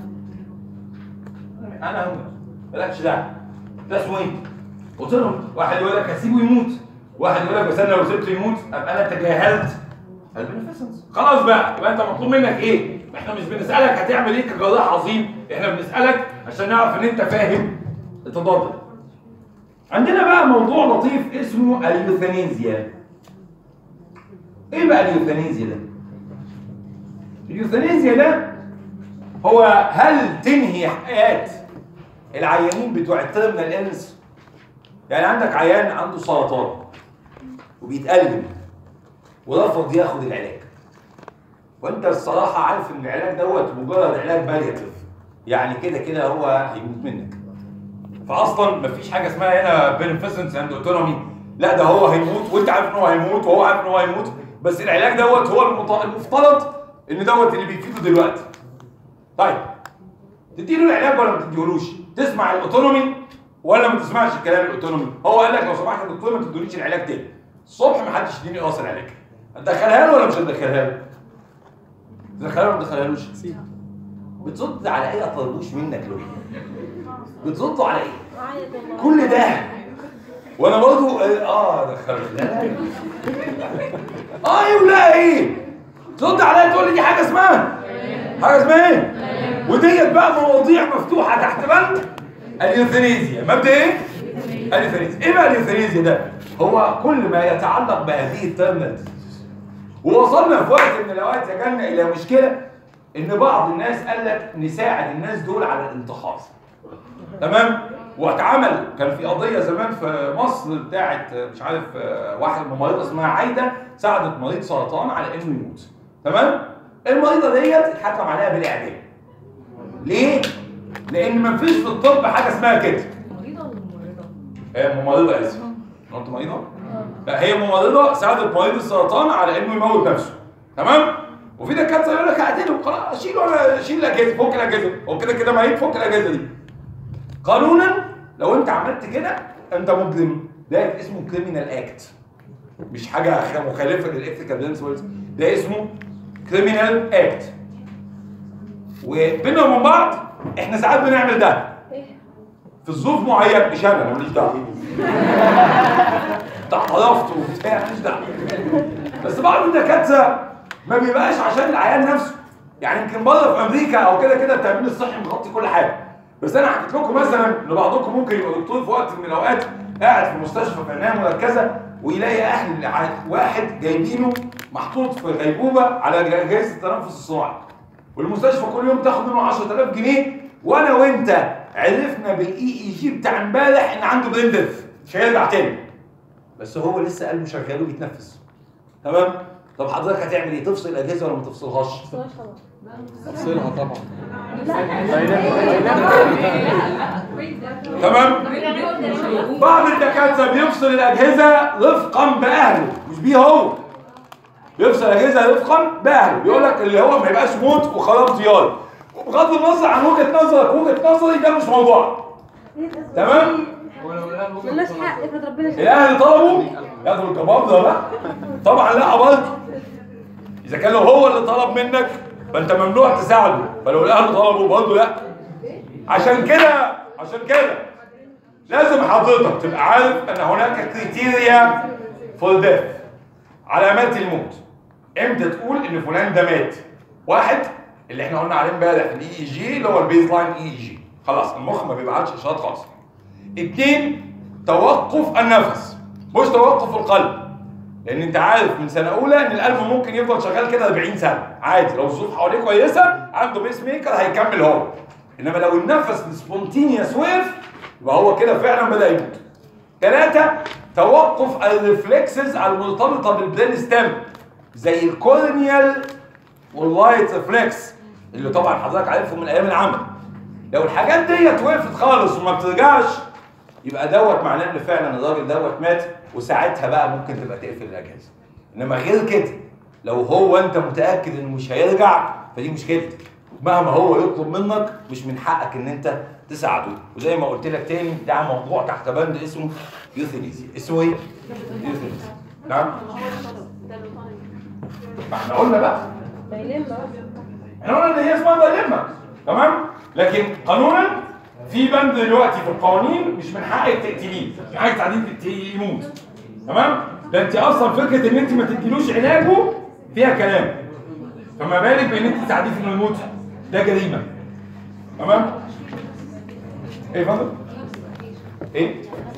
انا هم مالكش دعوه ده اسمه ايه؟ اوتونومي واحد يقول لك هسيبه يموت واحد يقول لك بس انا لو سبته يموت ابقى انا تجاهلت البنفيسنس خلاص بقى يبقى انت مطلوب منك ايه؟ احنا مش بنسالك هتعمل ايه كجراح عظيم احنا بنسالك عشان نعرف ان انت فاهم التضاد ده. عندنا بقى موضوع لطيف اسمه اليوثانيزيا ايه بقى اليوثانيزيا ده؟ اليوثانيزيا ده هو هل تنهي حياة العيانين بتوع التيرمينال إلنس؟ يعني عندك عيان عنده سرطان وبيتألم ورفض ياخد العلاج وانت الصراحة عارف ان العلاج دوت مجرد علاج بالياتيف يعني كده كده هو هيموت منك فاصلا مفيش حاجه اسمها هنا بينفيسنس اند اوتونومي لا ده هو هيموت وانت عارف ان هو هيموت وهو عارف ان هو هيموت بس العلاج دوت هو المط- المفترض ان دوت اللي بيفيده دلوقتي طيب تديله العلاج ولا ما تديهولوش تسمع الاوتونومي ولا ما تسمعش الكلام الاوتونومي هو قال لك لو سمحت يا دكتور ما تدينيش العلاج تاني الصبح ما حدش يديني قراص العلاج هتدخلها له ولا مش هتدخلها له تدخلها ولا ما تدخلهالوش بتصد على اي طربوش منك له بتصدوا على ايه عيط والله كل ده وانا برضو اه دخلت لا لا اه ايه ولا ايه ترد عليا تقول لي دي حاجه اسمها حاجه اسمها ايه وديت بقى مواضيع مفتوحه تحت بند اليوثانيزيا مبدا ايه اليوثانيزيا ايه بقى اليوثانيزيا ده هو كل ما يتعلق بهذه الترمينال ووصلنا في وقت من الاوقات يا جنة الى مشكله ان بعض الناس قال لك نساعد الناس دول على الانتحار تمام واتعمل كان في قضيه زمان في مصر بتاعت مش عارف آه، واحد ممرضه اسمها عايده ساعدت مريض سرطان على انه يموت تمام المريضه ديت اتحكم عليها بالاعدام ليه لان ما فيش في الطب حاجه اسمها كده مريضة ولا ممرضة؟ هي ممرضه اسف قلت مريضه لا هي ممرضه ساعدت مريض السرطان على انه يموت نفسه تمام وفي دكاتره يقول لك اعدله خلاص شيله ولا شيل الاجهزه فك الاجهزه هو كده كده ميت فك الاجهزه دي قانونا لو انت عملت كده انت مجرم ده اسمه كريمينال اكت مش حاجه خ- مخالفه للاثيكال برنسبلز ده اسمه كريمينال اكت وبيننا وبين بعض احنا ساعات بنعمل ده في ظروف معينه مش انا انا ماليش دعوه انت اعترفت وبتاع ماليش دعوه بس بعض الدكاتره ما بيبقاش عشان العيان نفسه يعني يمكن بره في امريكا او كده كده التامين الصحي مغطي كل حاجه بس انا حكيت لكم مثلا ان بعضكم ممكن يبقى دكتور في وقت من الاوقات قاعد في مستشفى في عنايه مركزه ويلاقي اهل الع- واحد جايبينه محطوط في غيبوبه على جهاز التنفس الصناعي والمستشفى كل يوم تاخد منه 10000 جنيه وانا وانت عرفنا بالاي اي جي بتاع امبارح ان عنده برين ديث مش هيرجع تاني بس هو لسه قلبه شغال وبيتنفس تمام طب حضرتك هتعمل ايه تفصل الاجهزه ولا ما تفصلهاش افصلها طبعا تمام بعض الدكاتره بيفصل الاجهزه رفقا باهله مش بيه هو بيفصل الاجهزه رفقا باهله بيقول لك اللي هو ما يبقاش موت وخلاص ديار وبغض النظر عن وجهه نظرك وجهه نظري ده مش موضوع تمام ملناش حق افرض ربنا شاف الاهل طلبوا ياخدوا الكباب ده بقى طبعا لا برضه اذا كان لو هو اللي طلب منك فانت ممنوع تساعده فلو الاهل طلبوا برضه لا عشان كده عشان كده لازم حضرتك تبقى عارف ان هناك كريتيريا فور ديث علامات الموت امتى تقول ان فلان ده مات واحد اللي احنا قلنا عليه امبارح في الاي اي جي اللي هو البيز لاين اي اي جي خلاص المخ ما بيبعتش اشارات خالص اتنين توقف النفس مش توقف القلب لان انت عارف من سنه اولى ان القلب ممكن يفضل شغال كده 40 سنه عادي لو الظروف حواليه كويسه عنده بيس ميكر هيكمل هو انما لو النفس سبونتينيوس وقف يبقى هو كده فعلا بدا يموت ثلاثة توقف الريفلكسز المرتبطة بالبرين ستيم زي الكورنيال واللايت ريفلكس اللي طبعا حضرتك عارفهم من ايام العمل لو الحاجات ديت وقفت خالص وما بترجعش يبقى دوت معناه ان فعلا الراجل دوت مات وساعتها بقى ممكن تبقى تقفل الاجهزه انما غير كده لو هو انت متاكد انه مش هيرجع فدي مشكلتك مهما هو يطلب منك مش من حقك ان انت تساعده وزي ما قلت لك تاني ده موضوع تحت بند اسمه يوثينيزيا اسمه ايه؟ يوثينيزيا نعم ما احنا قلنا بقى احنا قلنا ان هي اسمها دايلما تمام لكن قانونا في بند دلوقتي في القوانين مش من حقك تقتليه مش من حقك تعديه تقتليه يموت تمام ده انت اصلا فكره ان انت ما تديلوش علاجه فيها كلام فما بالك بان انت تساعديه في انه يموت ده جريمه تمام ايه يا فندم ايه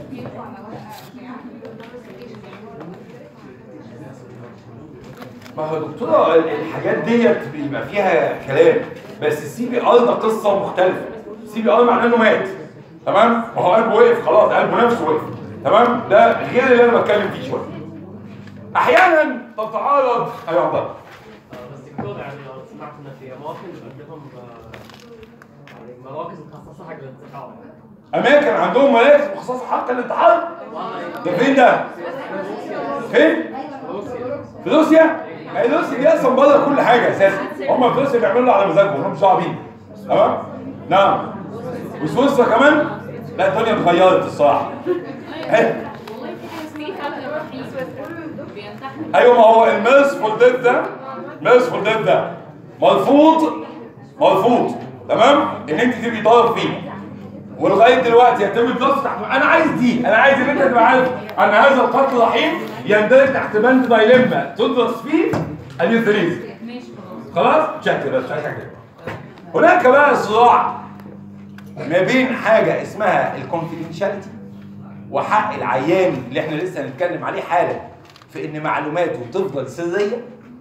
ما هو يا دكتوره الحاجات ديت بيبقى فيها كلام بس السي بي ار ده قصه مختلفه السي بي ار معناه انه مات تمام ما هو قلبه وقف خلاص قلبه نفسه وقف تمام ده غير اللي انا بتكلم فيه شويه احيانا تتعارض ايوه عبد الله بس دكتور يعني لو سمعت ان في اماكن عندهم آه، يعني مراكز مخصصه حق الانتحار اماكن عندهم مراكز مخصصه حق الانتحار ده فين ده؟ فين؟ في روسيا؟ هي روسيا دي اصلا بره كل حاجه اساسا هم في روسيا بيعملوا على مزاجهم هم مش دعوه بيهم تمام؟ نعم وسويسرا كمان؟ لا الدنيا اتغيرت الصراحه حلو والله في حاجه اسمها حالة في بينتحر ايوه ما هو الميرسفول ديث ده ميرسفول ديث ده مرفوض مرفوض تمام ان انت تبقي طرف فيه ولغايه دلوقتي يتم الدراسه تحت انا عايز دي انا عايز ان انت تبقى عارف ان هذا القتل رحيم يندرج تحت بند دايلما تدرس فيه اليوثريزيا ماشي خلاص خلاص شكل بس مش عايز حاجه هناك بقى صراع ما بين حاجه اسمها الكونفيدنشاليتي وحق العيان اللي احنا لسه هنتكلم عليه حالا في ان معلوماته تفضل سريه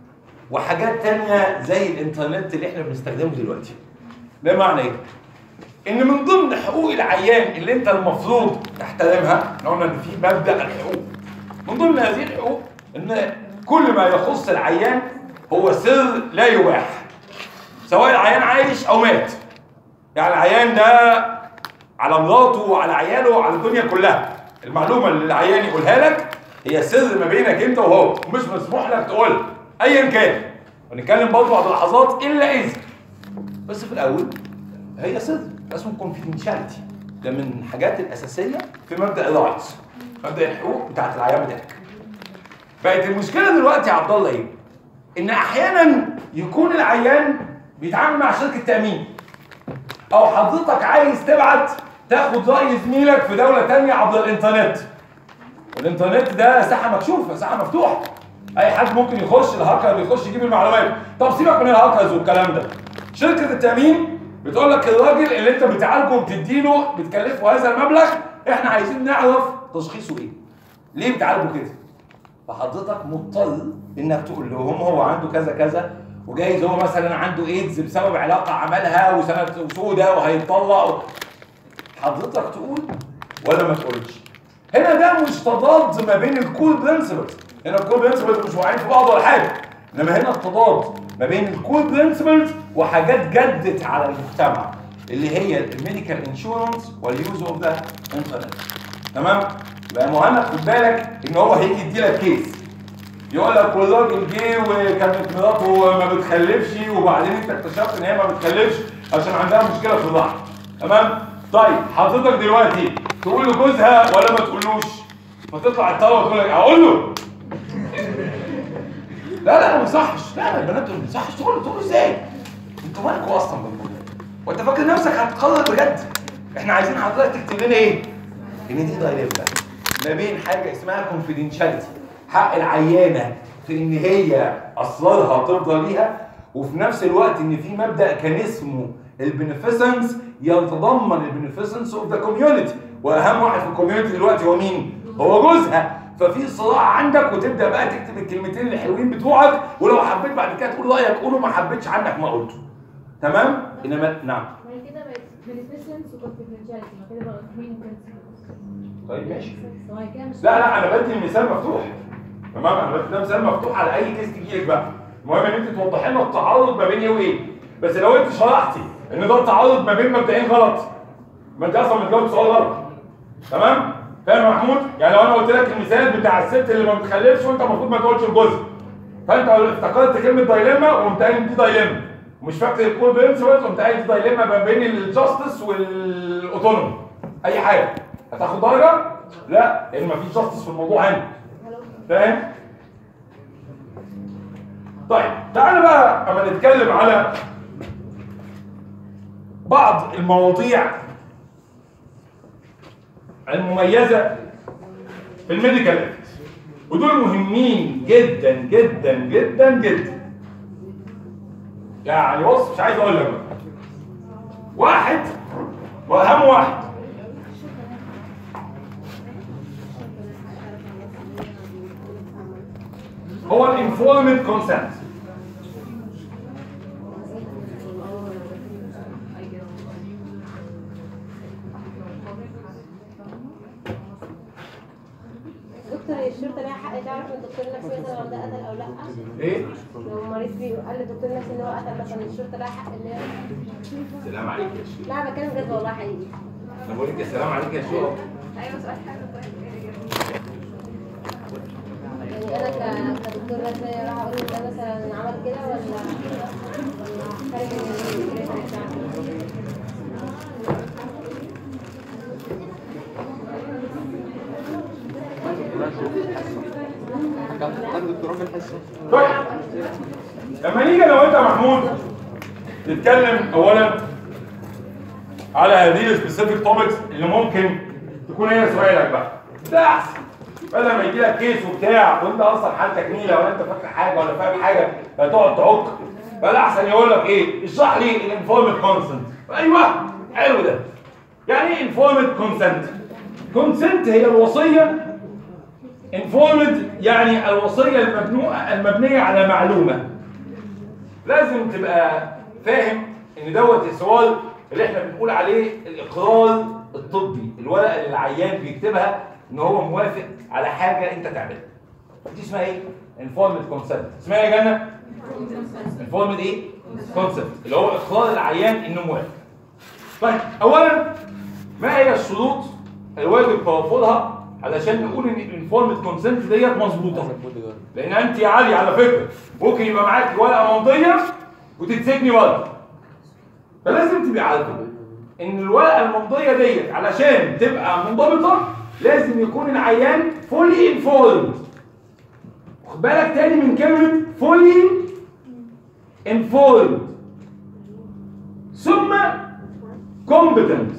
وحاجات تانية زي الانترنت اللي احنا بنستخدمه دلوقتي ده معنى ايه؟ ان من ضمن حقوق العيان اللي انت المفروض تحترمها احنا قلنا ان في مبدا الحقوق من ضمن هذه الحقوق ان كل ما يخص العيان هو سر لا يباح سواء العيان عايش او مات يعني العيان ده على مراته وعلى عياله وعلى الدنيا كلها المعلومه اللي العيان يقولها لك هي سر ما بينك انت وهو ومش مسموح لك تقولها ايا كان ونتكلم برضه بعد لحظات الا اذا بس في الاول هي سر اسمه confidentiality ده من الحاجات الاساسيه في مبدا الرايتس مبدا الحقوق بتاعت العيان بتاعك بقت المشكله دلوقتي يا عبد الله ايه؟ ان احيانا يكون العيان بيتعامل مع شركه تامين او حضرتك عايز تبعت تاخد راي زميلك في دوله تانية عبر الانترنت والانترنت ده ساحه مكشوفه ساحه مفتوحه اي حد ممكن يخش الهاكر يخش يجيب المعلومات طب سيبك من الهاكرز والكلام ده شركه التامين بتقول لك الراجل اللي انت بتعالجه وبتديله بتكلفه هذا المبلغ احنا عايزين نعرف تشخيصه ايه ليه بتعالجه كده فحضرتك مضطر انك تقول لهم هو عنده كذا كذا وجايز هو مثلا عنده ايدز بسبب علاقه عملها وسنه سودة وهيتطلق حضرتك تقول ولا ما تقولش هنا ده مش تضاد ما بين الكول برنسبلز هنا الكول برنسبلز مش واقعين في بعض ولا حاجه انما هنا التضاد ما بين الكول برنسبلز وحاجات جدت على المجتمع اللي هي الميديكال انشورنس واليوز اوف ذا انترنت تمام يبقى مهند خد بالك ان هو هيجي يديلك كيس يقول لك والراجل جه وكانت مراته ما بتخلفش وبعدين انت اكتشفت ان هي ما بتخلفش عشان عندها مشكله في الرحم تمام طيب حضرتك دلوقتي تقول لجوزها ولا ما تقولوش فتطلع الطلبه تقول لك اقول له لا لا ما يصحش لا لا البنات دول ما يصحش تقول له تقول له ازاي انتوا مالكوا اصلا بالموضوع وانت فاكر نفسك هتقرر بجد احنا عايزين حضرتك تكتب لنا ايه ان دي دايلما ما بين حاجه اسمها كونفيدنشاليتي حق العيانه في ان هي اسرارها تفضل ليها وفي نفس الوقت ان في مبدا كان اسمه البنفيسنس يتضمن البنفيسنس اوف ذا كوميونتي واهم واحد في الكوميونتي دلوقتي هو مين؟ هو جوزها ففي صراع عندك وتبدا بقى تكتب الكلمتين الحلوين بتوعك ولو حبيت بعد كده تقول رايك قوله ما حبيتش عنك ما قلته تمام؟ انما نعم ما هي كده بقت beneficence و confidentiality ما كده بقى main principles طيب ماشي ما هي كده مش لا لا انا بدي المثال مفتوح تمام انا بدي ده مثال مفتوح على اي كيس تجي لك بقى المهم ان انت توضحي لنا التعارض ما بين ايه وايه بس لو انت شرحتي ان ده التعارض ما بين مبدئين غلط ما انت اصلا بتجاوب سؤال غلط تمام فاهم يا محمود يعني لو انا قلت لك المثال بتاع الست اللي ما بتخلفش وانت المفروض ما تقولش الجزء فانت افتكرت كلمه دايلما وقمت قايل دي دايلما ومش فاكر الكول برنسبلز قمت قايل دي دايلما ما بين الجاستس والاوتونومي اي حاجه هتاخد درجه لا لان مفيش جاستس في الموضوع هنا فاهم طيب تعالى بقى اما نتكلم على بعض المواضيع المميزه في الميديكال ايثكس ودول مهمين جدا جدا جدا جدا يعني بص مش عايز اقول لك بقى. واحد واهم واحد هو الانفورمد كونسنت دكتور هي الشرطه ليها حق تعرف ان الدكتور النفسي مثلا لو ده قتل او لا ايه لو مريض بي قال للدكتور النفسي ان هو قتل مثلا الشرطه ليها حق ان هي سلام عليك يا شيخ لا أنا بتكلم بجد والله حقيقي انا بقول لك السلام عليك يا شيخ ايوه سؤال حلو طيب يعني انا ك- كدكتور نفسي راح اقول ان ده مثلا عمل كده ولا ولا خارج من الكريتيريا بتاعتي كان دكتوراه في الحصه طيب لما نيجي لو انت محمود نتكلم اولا على هذه السبيسيفيك توبكس اللي ممكن تكون هي سؤالك بقى ده احسن بدل ما يجي لك كيس وبتاع وانت اصلا حالتك نيله ولا انت فاكر حاجه ولا فاهم حاجه فتقعد تعك فلا احسن يقول لك ايه اشرح لي الانفورمد كونسنت ايوه حلو ده يعني ايه انفورمد كونسنت كونسنت هي الوصيه انفورمد يعني الوصيه المبنوءه المبنيه على معلومه لازم تبقى فاهم ان دوت السؤال اللي احنا بنقول عليه الاقرار الطبي الورقه اللي العيان بيكتبها ان هو موافق على حاجه انت تعملها دي اسمها ايه انفورمد كونسنت اسمها ايه يا جنه انفورمد ايه كونسنت اللي هو اقرار العيان انه موافق طيب اولا ما هي الشروط الواجب توفرها علشان نقول ان الانفورمد كونسنت ديت مظبوطه لان انت يا علي على فكره ممكن يبقى معاك ورقه ممضيه وتتسجني ورقه فلازم تبقى عارفه ان الورقه الممضيه ديت علشان تبقى منضبطه لازم يكون العيان فولي انفورمد خد بالك تاني من كلمه فولي انفورمد ثم competent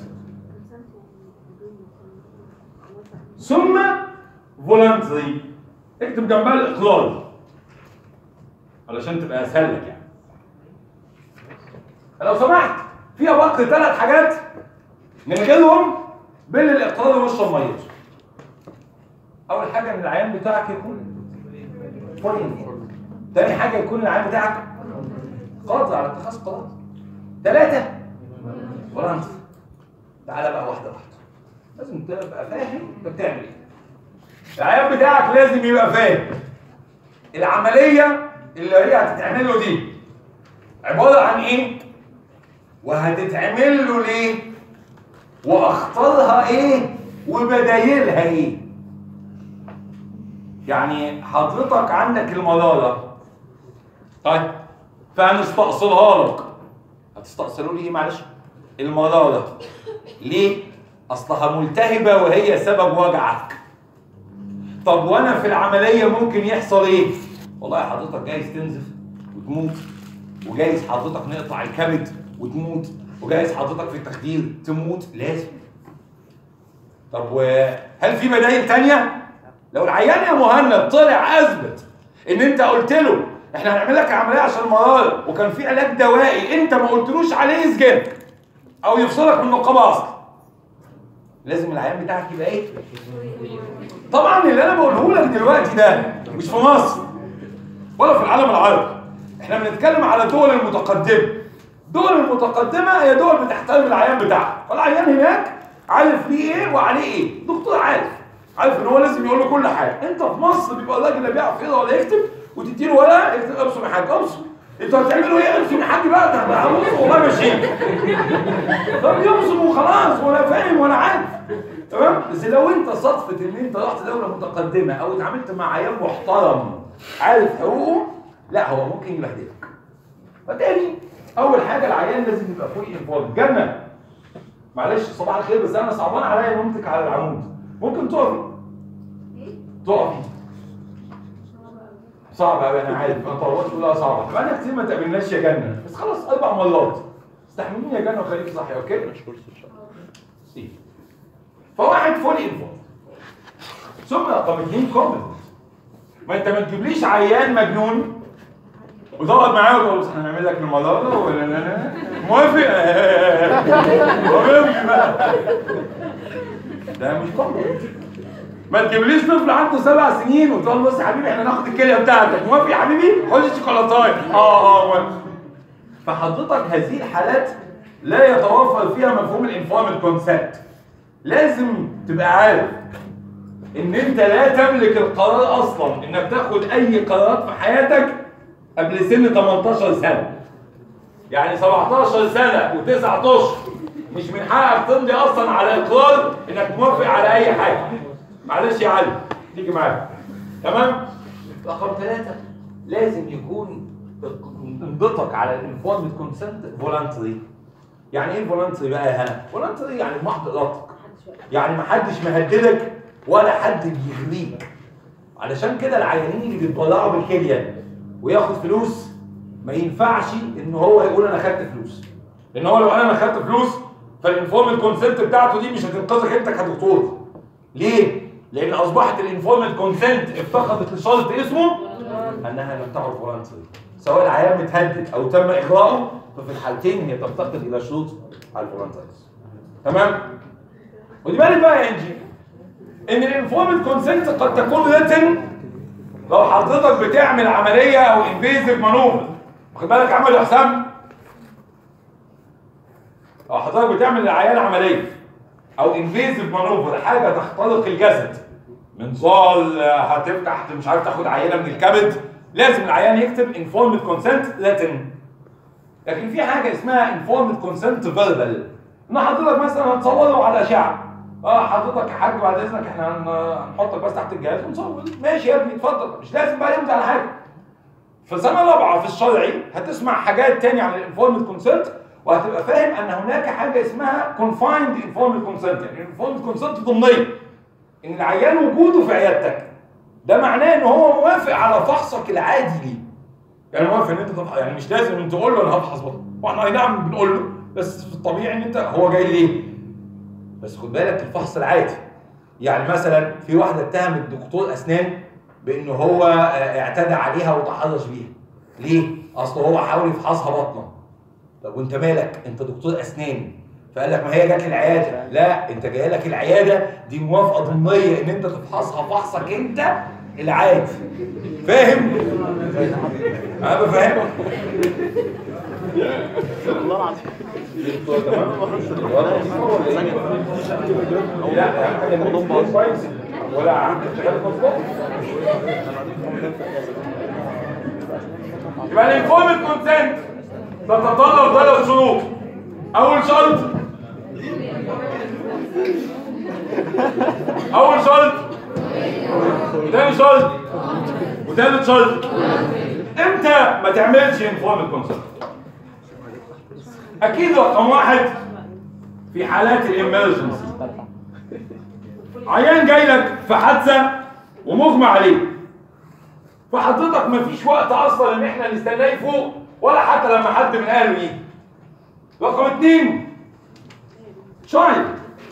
ثم voluntary اكتب جنبها الاقرار علشان تبقى اسهل لك يعني لو سمحت فيها وقت ثلاث حاجات من غيرهم بين الاقرار واشرب ميه اول حاجه ان العيان بتاعك يكون فولي انفورمد تاني حاجه يكون العيان بتاعك قادر على اتخاذ قرار ثلاثه ولانس تعالى بقى واحده واحده لازم تبقى فاهم انت بتعمل ايه العيان بتاعك لازم يبقى فاهم العمليه اللي هي هتتعمل له دي عباره عن ايه وهتتعمل له ليه واخطارها ايه وبدايلها ايه يعني حضرتك عندك المراره طيب فهنستأصلها لك هتستأصلوا لي ايه معلش المرارة ليه؟ أصلها ملتهبة وهي سبب وجعك طب وأنا في العملية ممكن يحصل إيه؟ والله حضرتك جايز تنزف وتموت وجايز حضرتك نقطع الكبد وتموت وجايز حضرتك في التخدير تموت لازم طب وهل في بدائل تانية؟ لو العيان يا مهند طلع أثبت إن أنت قلت له إحنا هنعمل لك عملية عشان المرارة وكان في علاج دوائي أنت ما قلتلوش عليه يسجنك او يفصلك من النقابه اصلا لازم العيان بتاعك يبقى ايه طبعا اللي انا بقوله لك دلوقتي ده مش في مصر ولا في العالم العربي احنا بنتكلم على الدول المتقدمه الدول المتقدمه هي دول بتحترم العيان بتاعها فالعيان هناك عارف ليه ايه وعليه ايه الدكتور عارف عارف ان هو لازم يقول له كل حاجه انت في مصر بيبقى الراجل لا بيعرف يقرا ولا يكتب وتديله ورقه يكتب ابصم يا حاج ابصم انتوا هتعملوا ايه ابصم يا حاج بقى ده هبص والله ماشيين طب يبصم وخلاص ولا فاهم ولا عارف تمام بس لو انت صدفه ان انت رحت دوله متقدمه او اتعاملت مع عيان محترم عارف حقوقه لا هو ممكن يبهدلك فتاني اول حاجه العيان لازم يبقى فوق انفورم جنه معلش صباح الخير بس انا صعبان عليا نومتك على العمود ممكن تقفي تقفي صعب قوي انا عارف انا طولت كلها صعبه بقالنا كتير ما تقابلناش يا جنه بس خلاص اربع مرات استحمليني يا جنه وخليكي صحي اوكي سي. فواحد فول انفو ثم رقم اثنين كومبتنت ما انت ما تجيبليش عيان مجنون وتقعد معاه وتقول له احنا هنعمل لك الموضوع ده ولا لا لا موافق وبيمشي بقى ده مش كومبتنت ما تجيبليش طفل عنده سبع سنين وتقول له بص يا حبيبي احنا ناخد الكليه بتاعتك موافق يا حبيبي خد الشوكولاتايه اه اه موافق فحضرتك هذه الحالات لا يتوفر فيها مفهوم الانفورمد كونسنت لازم تبقى عارف ان انت لا تملك القرار اصلا انك تاخد اي قرارات في حياتك قبل سن 18 سنه يعني 17 سنه و9 اشهر مش من حقك تمضي اصلا على اقرار انك موافق على اي حاجه معلش يا علي تيجي معايا تمام رقم ثلاثة لازم يكون انضتك على الانفورمد كونسنت فولنتري يعني ايه فولنتري بقى يا هنا فولنتري يعني محض ارادتك يعني محدش مهددك ولا حد بيغريك علشان كده العيانين اللي بيتبرعوا بالكليه وياخد فلوس ما ينفعش ان هو يقول انا خدت فلوس لان هو لو انا ما خدت فلوس فالانفورمد كونسنت بتاعته دي مش هتنقذك انت كدكتور ليه لان اصبحت الانفورمد كونسنت افتقدت لشرط اسمه انها لم تعد فولنتري سواء العيان متهدد او تم اغراءه ففي الحالتين هي تفتقد الى شروط الفولنتريز تمام ودي بالك بقى يا انجي ان الانفورمد كونسنت قد تكون ريتن لو حضرتك بتعمل عمليه او انفيزيف مانوفر واخد بالك يا عم يا حسام لو حضرتك بتعمل للعيان عمليه او انفيزيف مانوفر حاجه تخترق الجسد منظال آه، هتفتح مش عارف تاخد عينه من الكبد لازم العيان يكتب انفورمد كونسنت لاتن لكن في حاجه اسمها انفورمد كونسنت فيربال ان حضرتك مثلا هتصوره على اشعه اه حضرتك يا حاج بعد اذنك احنا هن- هنحطك بس تحت الجهاز ونصور ماشي يا ابني اتفضل مش لازم بقى يمضي على حاجه في سنه رابعه في الشرعي هتسمع حاجات تاني عن الانفورمد كونسنت وهتبقى فاهم ان هناك حاجه اسمها كونفايند انفورمد كونسنت يعني الانفورمد كونسنت ضمنيه ان العيان وجوده في عيادتك ده معناه ان هو موافق على فحصك العادي ليه يعني موافق ان انت تفحص يعني مش لازم ان تقول له انا هفحص بطن واحنا اي نعم بنقول له بس في الطبيعي ان انت هو جاي ليه بس خد بالك الفحص العادي يعني مثلا في واحده اتهمت دكتور اسنان بان هو آه، اعتدى عليها وتحرش بيها ليه اصل هو حاول يفحصها بطنه طب وانت مالك انت دكتور اسنان فقال لك ما هي جات لي العياده لا انت جايه لك العياده دي موافقه ضمنيه ان انت تفحصها فحصك انت العادي فاهم انا بفهمك لا كويس ولا عندك شغال مظبوط يبقى الانفورمد كونسنت تتطلب ثلاث شروط اول شرط اول شرط تاني شرط وتالت شرط امتى ما تعملش انفورمد كونسنت اكيد رقم واحد في حالات الامرجنسي عيان جاي لك في حادثه ومغمى عليه فحضرتك مفيش وقت اصلا ان احنا نستناه يفوق ولا حتى لما حد من اهله يجي رقم اتنين شايلد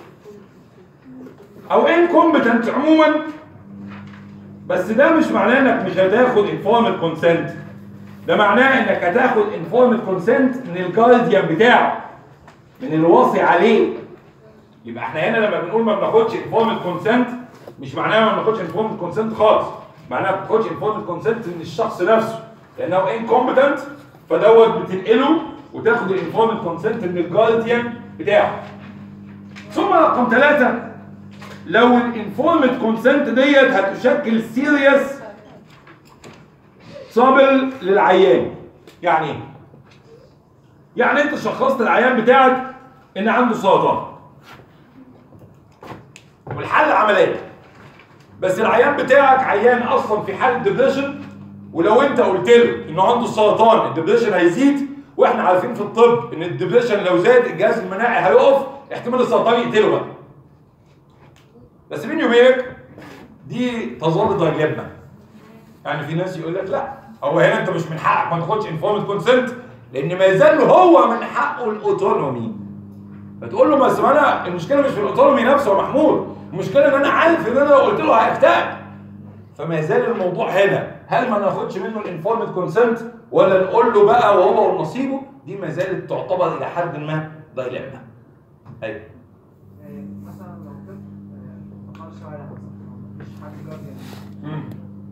او انكومبتنت عموما بس ده مش معناه انك مش هتاخد انفورمال كونسنت ده معناه انك هتاخد انفورمال كونسنت من الجارديان بتاعه من الوصي عليه يبقى احنا هنا لما بنقول ما بناخدش انفورمال كونسنت مش معناها ما بناخدش انفورمال كونسنت خالص معناها ما بتاخدش انفورمال كونسنت من الشخص نفسه لانه انكومبتنت فدوت بتنقله وتاخد الانفورمال كونسنت من الجارديان بتاعه ثم رقم ثلاثة لو الانفورمد كونسنت ديت هتشكل سيريس صابل للعيان يعني ايه؟ يعني انت شخصت العيان بتاعك ان عنده سرطان والحل عمليه بس العيان بتاعك عيان اصلا في حاله ديبريشن ولو انت قلت له انه عنده سرطان الديبريشن هيزيد واحنا عارفين في الطب ان الديبريشن لو زاد الجهاز المناعي هيقف احتمال السرطان يقتله بقى بس بيني وبينك دي تظل دايلما يعني في ناس يقول لك لا هو هنا انت مش من حقك ما تاخدش انفورمد كونسنت لان ما يزال هو من حقه الاوتونومي فتقول له بس ما انا المشكله مش في الاوتونومي نفسه يا محمود المشكله ان انا عارف ان انا لو قلت له هيكتئب فما يزال الموضوع هنا هل ما ناخدش منه الانفورمد كونسنت ولا نقول له بقى وهو ونصيبه دي ما زالت تعتبر الى حد ما دايلما ايوه مثلا لو طفل آه، طفل شوارع مثلا مش حد جارديان مم.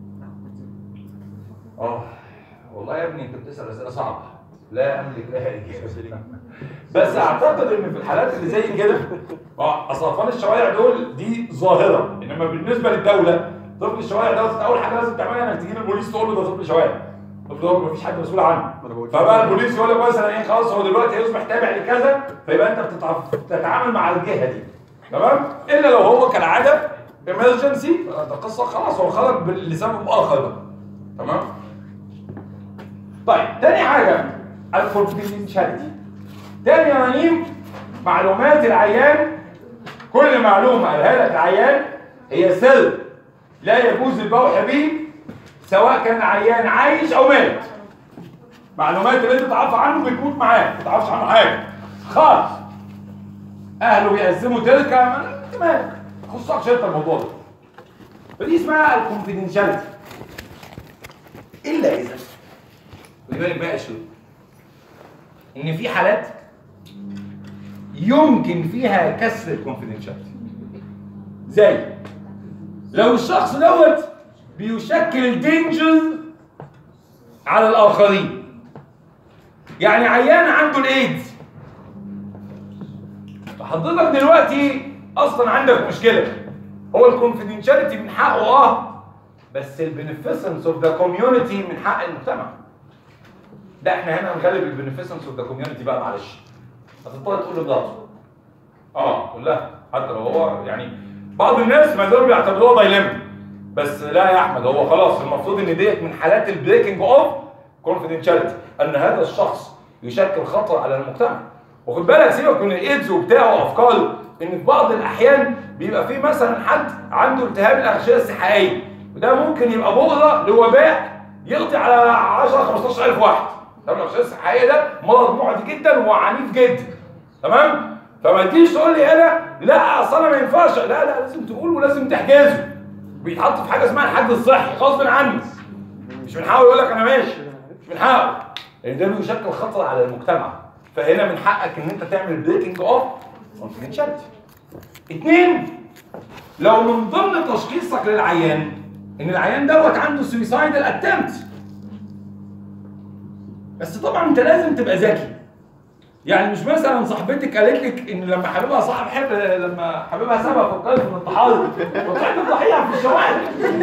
اه والله يا ابني انت بتسال اسئله صعبه لا املك لها اجابه بس اعتقد ان في الحالات اللي زي كده اه اصل اطفال الشوارع دول دي ظاهره انما بالنسبه للدوله طفل الشوارع ده اول حاجه لازم تعملها انك تجيب البوليس تقول له ده طفل شوارع الطفل ده مفيش حد مسؤول عنه فبقى البوليس يقول لك مثلا ايه خلاص هو دلوقتي هيصبح تابع لكذا فيبقى انت بتتع- بتتعامل مع الجهه دي تمام الا لو هو كالعاده ايمرجنسي ده قصه خلاص هو خرج بال- لسبب اخر بقى تمام طيب تاني حاجه الكونفيدنشاليتي تاني يا نعيم معلومات العيان كل معلومه قالها لك العيان هي سر لا يجوز البوح به سواء كان العيان عايش او مات معلومات اللي انت تعرف عنه بتموت معاه ما تعرفش عنه حاجه خالص اهله بيقسموا تلك ما انت مالك ما تخصكش انت الموضوع ده فدي اسمها الكونفيدنشاليتي الا اذا خلي بالك بقى شو ان في حالات يمكن فيها كسر الكونفيدنشاليتي زي لو الشخص دوت بيشكل دينجر على الاخرين يعني عيان عنده الايدز فحضرتك دلوقتي اصلا عندك مشكله هو الكونفيدنشاليتي من حقه اه بس البنفيسنس اوف ذا كوميونتي من حق المجتمع لا احنا هنا هنغلب البنفيسنس اوف ذا كوميونتي بقى معلش هتضطر تقول لمراته اه كلها حتى لو هو يعني بعض الناس ما زالوا بيعتبروها دايلما بس لا يا احمد هو خلاص المفروض ان ديت من حالات البريكنج اوف كونفيدنشاليتي ان هذا الشخص يشكل خطر على المجتمع وخد بالك سيبك من الايدز وبتاعه وافكاره ان في بعض الاحيان بيبقى في مثلا حد عنده التهاب الاغشيه السحائيه وده ممكن يبقى بؤره لوباء يقضي على 10 15000 واحد التهاب الاغشيه السحائيه ده مرض معدي جدا وعنيف جدا تمام فما تجيش تقول لي انا لا اصل انا ما ينفعش لا لا لازم تقول ولازم تحجزه بيتحط في حاجه اسمها الحد الصحي غصب عنه مش من حقه يقول لك انا ماشي مش من حقه لان ده بيشكل خطر على المجتمع فهنا من حقك ان انت تعمل بريكنج اوف كونفيدنشاليتي اثنين لو من ضمن تشخيصك للعيان ان العيان دوت عنده سويسايدال اتمت بس طبعا انت لازم تبقى ذكي يعني مش مثلا صاحبتك قالت لك ان لما حبيبها صاحب حب لما حبيبها سابها فكرت في الانتحار وطلعت تضحيها في الشوارع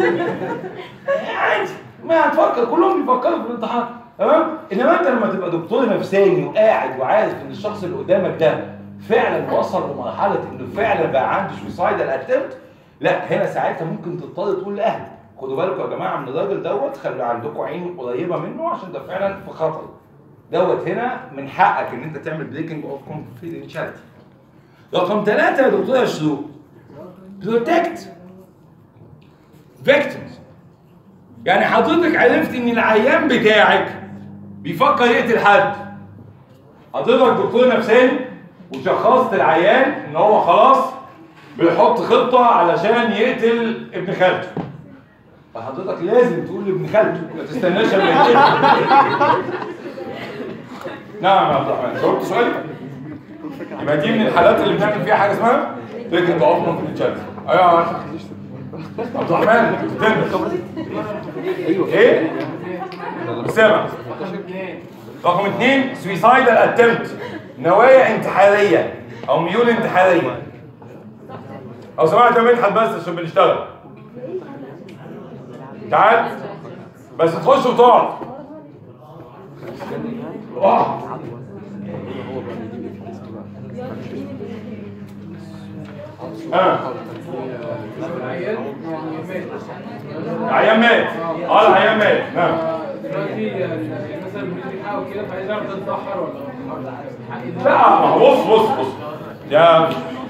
عادي ما هتفكر كلهم بيفكروا في الانتحار تمام انما انت لما تبقى دكتور نفساني وقاعد وعارف ان الشخص اللي قدامك ده فعلا وصل لمرحله انه فعلا بقى عنده سويسايدال اتمت لا هنا ساعتها ممكن تضطر تقول لاهله خدوا بالكم يا جماعه من الراجل دوت خلي عندكم عين قريبه منه عشان ده فعلا في خطر دوت هنا من حقك ان انت تعمل بريكنج اوف كونفيدنشاليتي رقم ثلاثة يا دكتور يا شروق بروتكت فيكتيمز يعني حضرتك عرفت ان العيان بتاعك بيفكر يقتل حد حضرتك دكتور نفساني وشخصت العيان ان هو خلاص بيحط خطة علشان يقتل ابن خالته فحضرتك لازم تقول لابن خالته ما تستناش اما يقتل نعم يا عبد الرحمن جاوبت سؤالي يبقى دي من الحالات اللي بنعمل فيها حاجه اسمها بريكنج اوف كونفيدنشاليتي ايوه يا عبد الرحمن تنبه ايه؟ سامع رقم اثنين سويسايدال اتمت نوايا انتحاريه او ميول انتحاريه او سمعت يا مدحت بس عشان بنشتغل تعال بس تخش وتقعد اه اه العيان مات العيان مات اه العيان مات نعم دلوقتي يعني مثلا بيدي حقه كده فعايز يعرف ده اتسحر ولا حق ده لا ما هو بص بص بص يا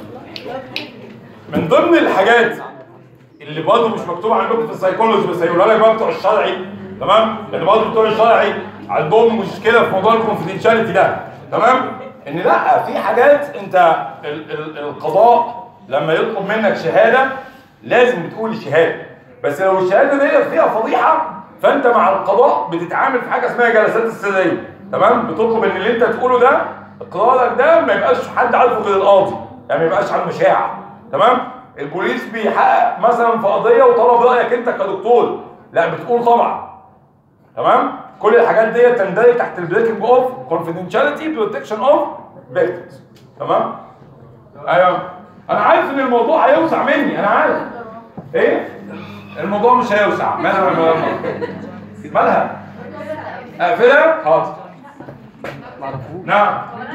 من ضمن الحاجات اللي برضه مش مكتوبه عندكم في السايكولوجي بس هيقولها لك بقى بتوع الشرعي تمام لان برضه بتوع الشرعي عندهم مشكله في موضوع الكونفيدنشاليتي ده تمام ان لا في حاجات انت ال ال القضاء لما يطلب منك شهاده لازم بتقول الشهاده بس لو الشهاده ديت فيها فضيحه فانت مع القضاء بتتعامل في حاجه اسمها جلسات السريه تمام بتطلب ان اللي انت تقوله ده اقرارك ده ما يبقاش حد عارفه غير القاضي يعني ما يبقاش عن مشاع تمام البوليس بيحقق مثلا في قضيه وطلب رايك انت كدكتور لا بتقول طبعا تمام كل الحاجات دي تندرج تحت البريكنج اوف كونفيدنشاليتي بروتكشن اوف فيكتيمز تمام ايوه انا عارف ان الموضوع هيوسع مني انا عارف ايه الموضوع مش هيوسع مالها مالها اقفلها حاضر نعم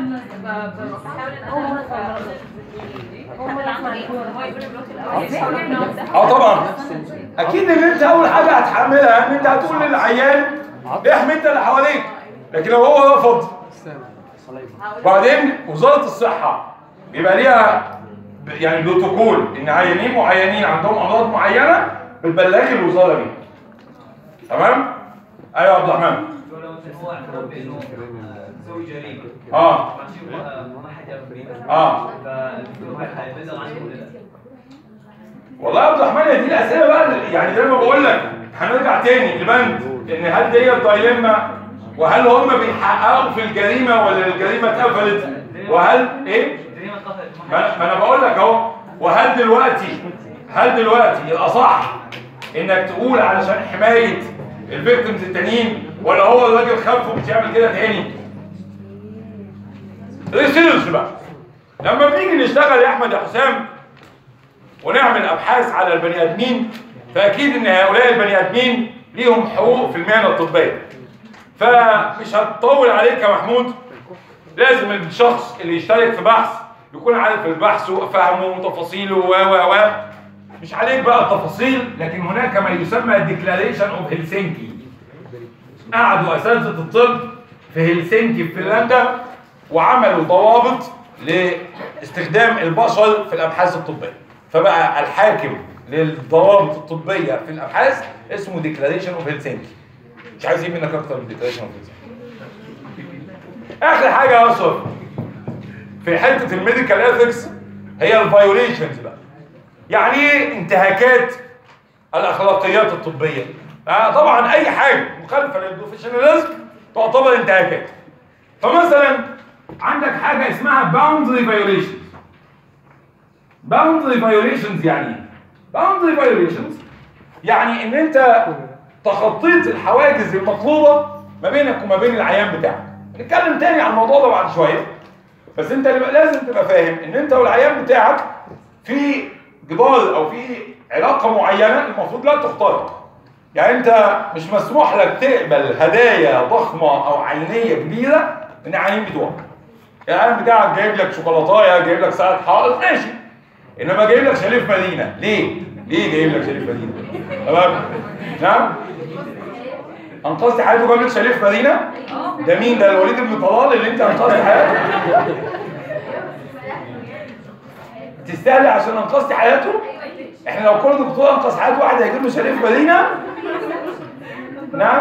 اه طبعا اكيد ان انت اول حاجه هتحملها ان انت هتقول للعيان احمي انت اللي حواليك لكن لو هو رفض بعدين وزاره الصحه بيبقى ليها يعني بروتوكول ان عيانين معينين عندهم امراض معينه بتبلغي الوزاره دي تمام ايوه يا عبد الرحمن لو هو اعترف بانه مسوي جريمه اه ماشي ما حد يعرف جريمه اه فالدكتور هيبلغ عنه ولا لا؟ والله يا عبد الرحمن هي دي الاسئله بقى اللي- يعني زي ما بقول لك هنرجع تاني لبند ان هل دي دايلما وهل هم بيحققوا في الجريمه ولا الجريمه اتقفلت وهل ايه الجريمه اتقفلت ما أنا- ما انا بقول لك اهو وهل دلوقتي هل دلوقتي الاصح انك تقول علشان حمايه الفيكتيمز التانيين ولا هو الراجل خف ومش هيعمل كده تاني ريسيرش بقى لما بنيجي نشتغل يا احمد يا حسام ونعمل ابحاث على البني ادمين فاكيد ان هؤلاء البني ادمين ليهم حقوق في المهنه الطبيه فمش هتطول عليك يا محمود لازم الشخص اللي يشترك في بحث يكون عارف البحث وفهمه وتفاصيله و و و مش عليك بقى التفاصيل لكن هناك ما يسمى ديكلاريشن اوف هلسنكي قعدوا اساتذه الطب في هلسنكي في فنلندا وعملوا ضوابط لاستخدام البشر في الابحاث الطبيه فبقى الحاكم للضوابط الطبيه في الابحاث اسمه ديكلاريشن اوف هلسنكي مش عايزين منك اكتر من ديكلاريشن اوف هلسنكي اخر حاجه يا اشرف في حته الميديكال اثكس هي الفايوليشنز بقى يعني ايه انتهاكات الاخلاقيات الطبيه آه طبعا اي حاجه مخالفه للبروفيشناليزم تعتبر انتهاكات فمثلا عندك حاجه اسمها باوندري فايوليشنز باوندري فايوليشنز يعني ايه باوندري فايوليشنز يعني ان انت تخطيت الحواجز المطلوبه ما بينك وما بين العيان بتاعك نتكلم تاني عن الموضوع ده بعد شويه بس انت اللي بقى لازم تبقى فاهم ان انت والعيان بتاعك في جدار او في علاقه معينه المفروض لا تخترق يعني انت مش مسموح لك تقبل هدايا ضخمه او عينيه كبيره من العيانين بتوعك العيان بتاعك جايب لك شوكولاتايه جايب لك ساعه حائط ماشي انما جايب لك شريف مدينه ليه؟ ليه جايب لك شريف مدينه؟ تمام؟ نعم؟ انقذت حياته جاب لك شريف مدينه؟ ده مين ده الوليد بن طلال اللي انت انقذت حياته؟ تستاهلي عشان انقذت حياته؟ احنا لو كل دكتور انقذ حياه واحد هيجيب له شريف مدينه؟ نعم؟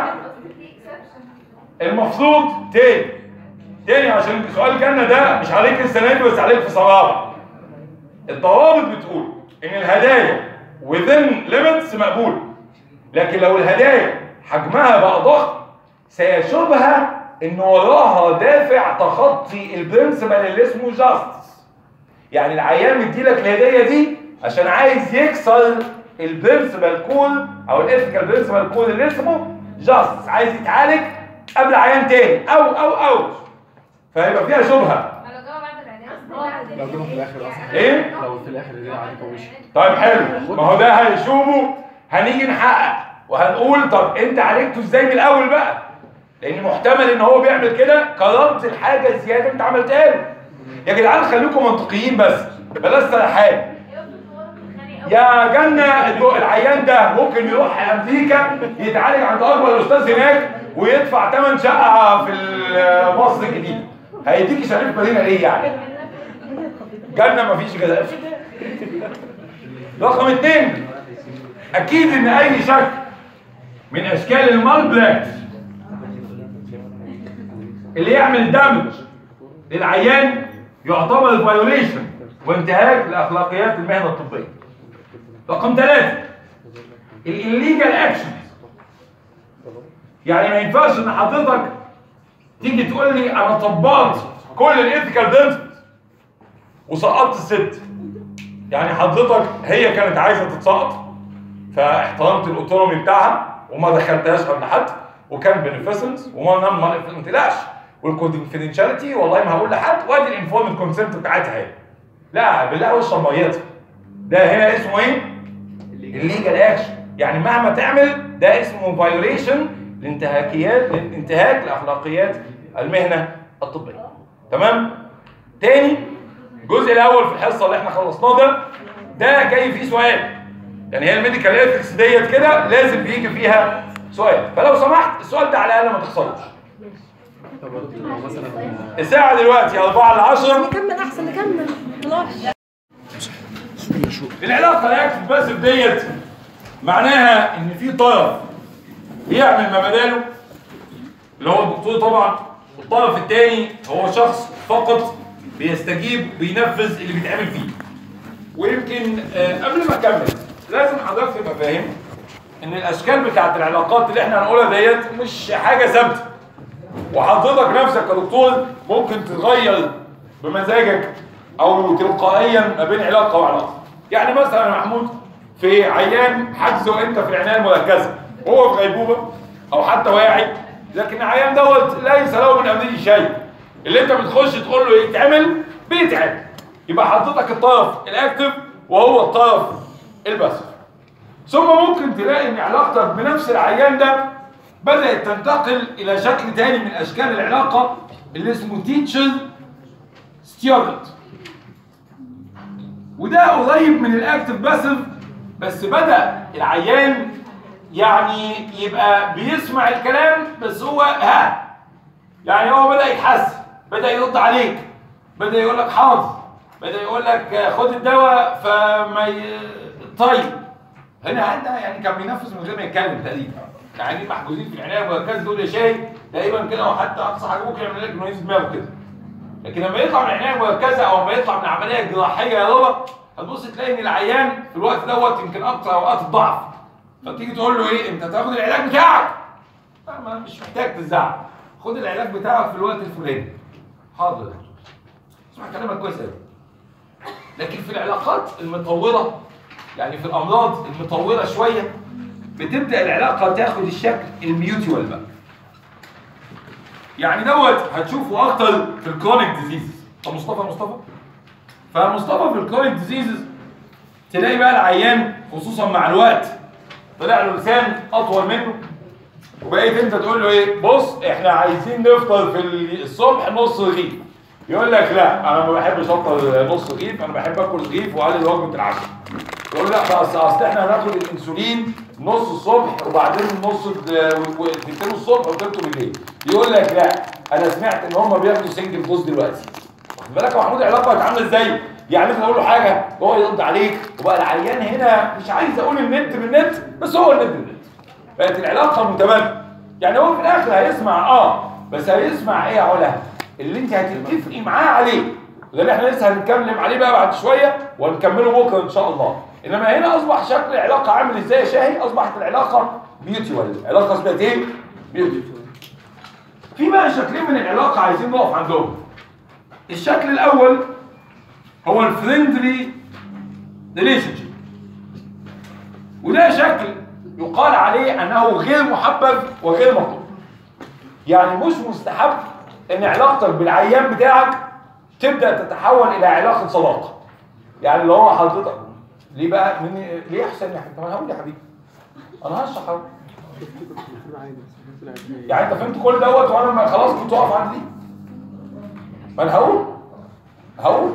المفروض تاني تاني عشان سؤال الجنه ده مش عليك السنه دي بس عليك في صوابع الضوابط بتقول ان الهدايا within limits مقبول لكن لو الهدايا حجمها بقى ضخم سيشبه ان وراها دافع تخطي البرنسبل اللي اسمه جاستس يعني العيان مديلك الهديه دي عشان عايز يكسر البرنسبل كول او الاثيكال برنسبل كول اللي اسمه جاستس عايز يتعالج قبل عيان تاني او او او فهيبقى فيها شبهه ما لو جابها بعد العلاج لو جينا في الاخر اصلا ايه لو في الاخر دي عادي كوميش طيب حلو ما هو ده هيشوفه هنيجي نحقق وهنقول طب انت عالجته ازاي من الاول بقى لان محتمل ان هو بيعمل كده كرمت الحاجه زياده انت عملتها له يا جدعان خليكم منطقيين بس بلاش سرحان يا جنة الدو- العيان ده ممكن يروح امريكا يتعالج عند اكبر استاذ هناك ويدفع ثمن شقه في ال- مصر الجديده هيديكي شريف مدينه ليه يعني جنة مفيش جزاء رقم اتنين اكيد ان اي شك من اشكال المال براكتس اللي يعمل دامج للعيان يعتبر فايوليشن وانتهاك لاخلاقيات المهنه الطبيه رقم ثلاثة الليجال اكشن يعني ما ينفعش ان حضرتك تيجي تقول لي انا طبقت كل الايثيكال برنسبلز وسقطت الست يعني حضرتك هي كانت عايزه تتسقط فاحترمت الاوتونومي بتاعها وما دخلتهاش عند حد وكان بنفيسنس وما نام ما ما تقلقش والكونفيدنشاليتي والله ما هقول لحد وادي الانفورمد كونسنت بتاعتها هي لا بالله واشرب ميتها ده هنا اسمه ايه؟ الليجال اكشن يعني مهما تعمل ده اسمه فايوليشن لانتهاكيات لانتهاك لاخلاقيات المهنه الطبيه تمام؟ تاني الجزء الاول في الحصه اللي احنا خلصناه ده ده جاي فيه سؤال يعني هي الميديكال ايثكس ديت كده لازم بيجي فيها سؤال فلو سمحت السؤال ده على الاقل ما تخسروش طب يا دكتور لو مثلا الساعه دلوقتي 4 ل 10 نكمل احسن نكمل خلاص العلاقه الاكتف باسف ديت معناها ان في طرف بيعمل ما بداله اللي هو الدكتور طبعا والطرف الثاني هو شخص فقط بيستجيب بينفذ اللي بيتعمل فيه ويمكن آه، قبل ما اكمل لازم حضرتك تبقى فاهم ان الاشكال بتاعت العلاقات اللي احنا هنقولها ديت مش حاجه ثابته وحضرتك نفسك كدكتور ممكن تتغير بمزاجك او تلقائيا ما بين علاقه وعلاقه يعني مثلا يا محمود في عيان حجزه انت في العنايه المركزه وهو في غيبوبه او حتى واعي لكن العيان دوت ليس له من امره شيء اللي انت بتخش تقول له يتعمل بيتعمل يبقى حضرتك الطرف الاكتف وهو الطرف الباسف ثم ممكن تلاقي ان علاقتك بنفس العيان ده بدات تنتقل الى شكل تاني من اشكال العلاقه اللي اسمه تيتشر ستيودنت وده قريب من الاكتف باسف بس بدا العيان يعني يبقى بيسمع الكلام بس هو ها يعني هو بدا يتحسن بدا يرد عليك بدا يقول لك حاضر بدا يقول لك خد الدواء فما ي... طيب هنا عندنا يعني كان بينفذ من غير ما يتكلم تقريبا يعني محجوزين في العنايه المركزه دول يا شاي تقريبا كده وحتى اقصى حاجه ممكن يعمل لك انه ينزل دماغه كده لكن لما يطلع من العنايه المركزه او لما يطلع من عمليه جراحيه يا ربا هتبص تلاقي ان العيان في الوقت دوت يمكن اكتر اوقات الضعف فتيجي تقول له ايه انت تاخد العلاج بتاعك لا ما مش محتاج تزعل خد العلاج بتاعك في الوقت الفلاني حاضر يا دكتور اسمع كلامك كويس قوي لكن في العلاقات المطوره يعني في الامراض المطوره شويه بتبدا العلاقه تاخد الشكل الميوتوال بقى يعني دوت هتشوفه اكتر في الكرونيك ديزيز طب مصطفى مصطفى فمصطفى في الكرونيك ديزيزز تلاقي بقى العيان خصوصا مع الوقت طلع له لسان اطول منه وبقيت انت تقول له ايه بص احنا عايزين نفطر في الصبح نص رغيف يقول لك لا انا ما بحبش افطر نص رغيف انا بحب اكل رغيف واقلل وجبه العشاء يقول لا بس اصل احنا هناخد الانسولين نص الصبح وبعدين نص تلتين الصبح وتلته بالليل يقول لك لا انا سمعت ان هم بياخدوا سنجل دوز دلوقتي واخد بالك يا محمود العلاقه بقت عامله ازاي؟ يعني انت تقول له حاجه وهو يرد عليك وبقى العيان هنا مش عايز اقول النت بالنت بس هو النت بالنت بقت العلاقه متبادله يعني هو في الاخر هيسمع اه بس هيسمع ايه يا علا اللي انت هتتفقي معاه عليه ده اللي احنا لسه هنتكلم عليه بقى بعد شويه وهنكمله بكره ان شاء الله انما هنا اصبح شكل العلاقه عامل ازاي يا شاهي اصبحت العلاقه بيوتيوال العلاقه اصبحت ايه بيوتيوال في بقى شكلين من العلاقه عايزين نقف عندهم الشكل الاول هو الفريندلي ريليشن شيب وده شكل يقال عليه انه غير محبب وغير مطلوب يعني مش مستحب ان علاقتك بالعيان بتاعك تبدا تتحول الى علاقه صداقه يعني اللي هو حضرتك ليه بقى من ليه احسن يا حبيبي انا هقول يا حبيبي انا هشرح أهو. يعني انت فهمت كل دوت وانا ما- خلاص كنت واقف عند دي ما انا هقول هقول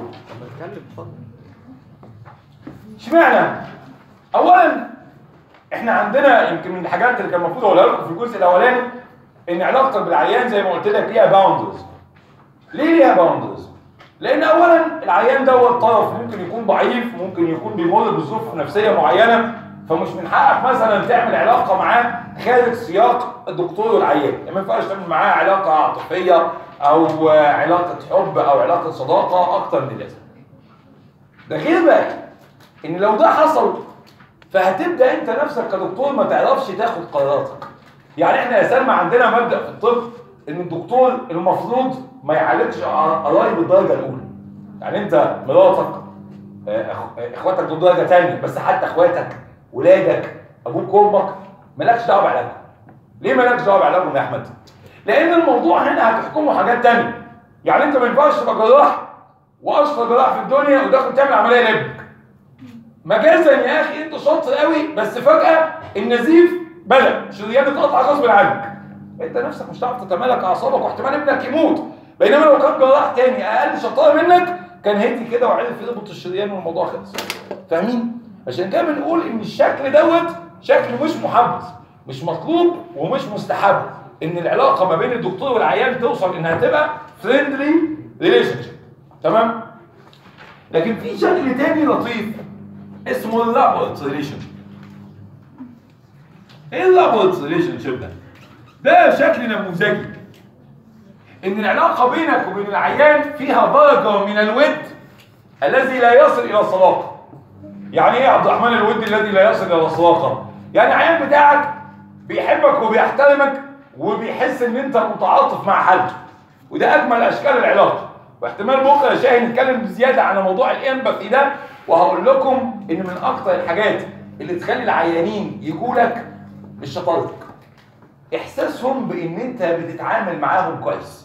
اشمعنى اولا احنا عندنا يمكن من الحاجات اللي كان المفروض اقولها لكم في الجزء الاولاني ان علاقتك بالعيان زي ما قلت لك ليها باوندرز ليه ليها باوندرز لان اولا العيان دوت طرف ممكن يكون ضعيف ممكن يكون بيمر بظروف نفسيه معينه فمش من حقك مثلا تعمل علاقه معاه خارج سياق الدكتور والعيان يعني ما ينفعش تعمل معاه علاقه عاطفيه او علاقه حب او علاقه صداقه اكتر من اللازم ده غير بقى ان لو ده حصل فهتبدا انت نفسك كدكتور ما تعرفش تاخد قراراتك يعني احنا يا سلمى عندنا مبدا في الطب ان الدكتور المفروض ما يعالجش قرايب الدرجه الاولى يعني انت مراتك آه، أخ- اخواتك دول درجه ثانيه بس حتى اخواتك ولادك ابوك وامك مالكش دعوه بعلاجهم ليه مالكش دعوه بعلاجهم يا احمد لان الموضوع هنا هتحكمه حاجات تانية يعني انت ما ينفعش تبقى جراح واشطر جراح في الدنيا وداخل تعمل عمليه لابنك مجازا يا اخي انت شاطر قوي بس فجاه النزيف بلد شريان اتقطع غصب عنك انت نفسك مش هتعرف تتمالك اعصابك واحتمال ابنك يموت بينما لو كان جراح تاني اقل شطاره منك كان هدي كده وعرف يربط الشريان والموضوع خلص فاهمين عشان كده بنقول ان الشكل دوت شكل مش محبذ مش مطلوب ومش مستحب ان العلاقه ما بين الدكتور والعيان توصل انها تبقى فريندلي ريليشن شيب تمام لكن في شكل تاني لطيف اسمه اللابورت ريليشن ايه اللابورت ريليشن شيب ده ده شكل نموذجي ان العلاقه بينك وبين العيان فيها درجه من الود الذي لا يصل الى الصداقه يعني ايه يا عبد الرحمن الود الذي لا يصل الى الصداقه يعني العيان بتاعك بيحبك وبيحترمك وبيحس ان انت متعاطف مع حالته وده اجمل اشكال العلاقه واحتمال بكره يا شاهي نتكلم بزياده عن موضوع الامباثي ده وهقول لكم ان من اكتر الحاجات اللي تخلي العيانين يجوا لك مش شطارتك احساسهم بان انت بتتعامل معاهم كويس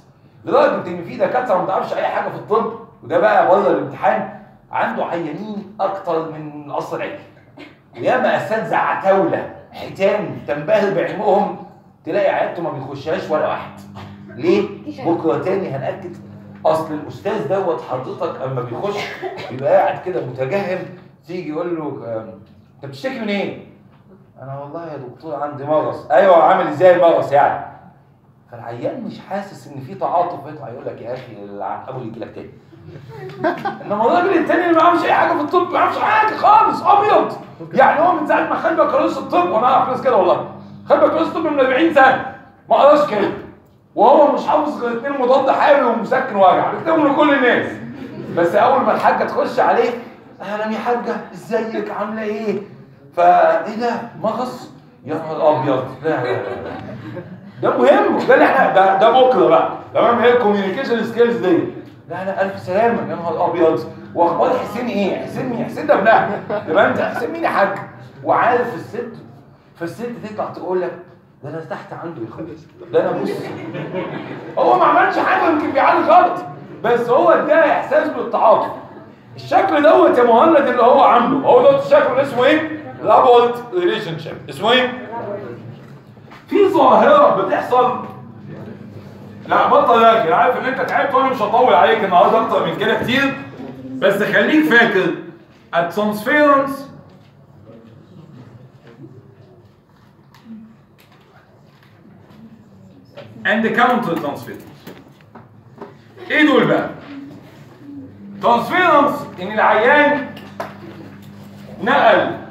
لدرجه ان في دكاتره ما تعرفش اي حاجه في الطب وده بقى بره الامتحان عنده عيانين اكتر من قصر العين وياما اساتذه عتاوله حيتان تنبهر بعلمهم تلاقي عيادته ما بيخشهاش ولا واحد ليه؟ بكره تاني هنأكد اصل الاستاذ دوت حضرتك اما بيخش بيبقى قاعد كده متجهم تيجي يقول له آم، انت بتشتكي من ايه؟ انا والله يا دكتور عندي مرض ايوه عامل ازاي المرض يعني؟ فالعيان مش حاسس ان في تعاطف يطلع يقول لك يا اخي العقاب يجي لك تاني انما الراجل التاني اللي ما يعرفش اي حاجه في الطب ما يعرفش حاجه خالص ابيض يعني هو من ساعه ما خد بكالوريوس الطب وانا اعرف ناس كده والله خد بكالوريوس الطب من 40 سنه ما قراش كده وهو مش حافظ غير اتنين مضاد حيوي ومسكن وجع بيكتبهم لكل الناس بس اول ما الحاجه تخش عليه اهلا يا حاجه ازيك عامله ايه فايه ده مغص يا نهار ابيض لا لا لا لا. ده مهم ده اللي احنا ده ده بكره بقى تمام هي الكوميونيكيشن سكيلز دي لا لا الف سلامه يا نهار ابيض واخبار حسين ايه حسين مين حسين ده ابنها يبقى انت حسين مين يا حاج وعارف الست فالست تطلع تقول لك ده انا تحت عنده يا اخويا ده انا بص هو ما عملش حاجه يمكن بيعالج غلط بس هو اداه احساس بالتعاطف الشكل دوت يا مهند اللي هو عامله هو دوت الشكل اللي اسمه ايه؟ رابورت ريليشن شيب اسمه ايه؟ في ظاهره بتحصل لا بطل لك انا عارف ان انت تعبت وانا مش هطول عليك النهارده اكتر من كده كتير بس خليك فاكر الترانسفيرنس and the counter transference ايه دول بقى ترانسفيرنس ان العيان نقل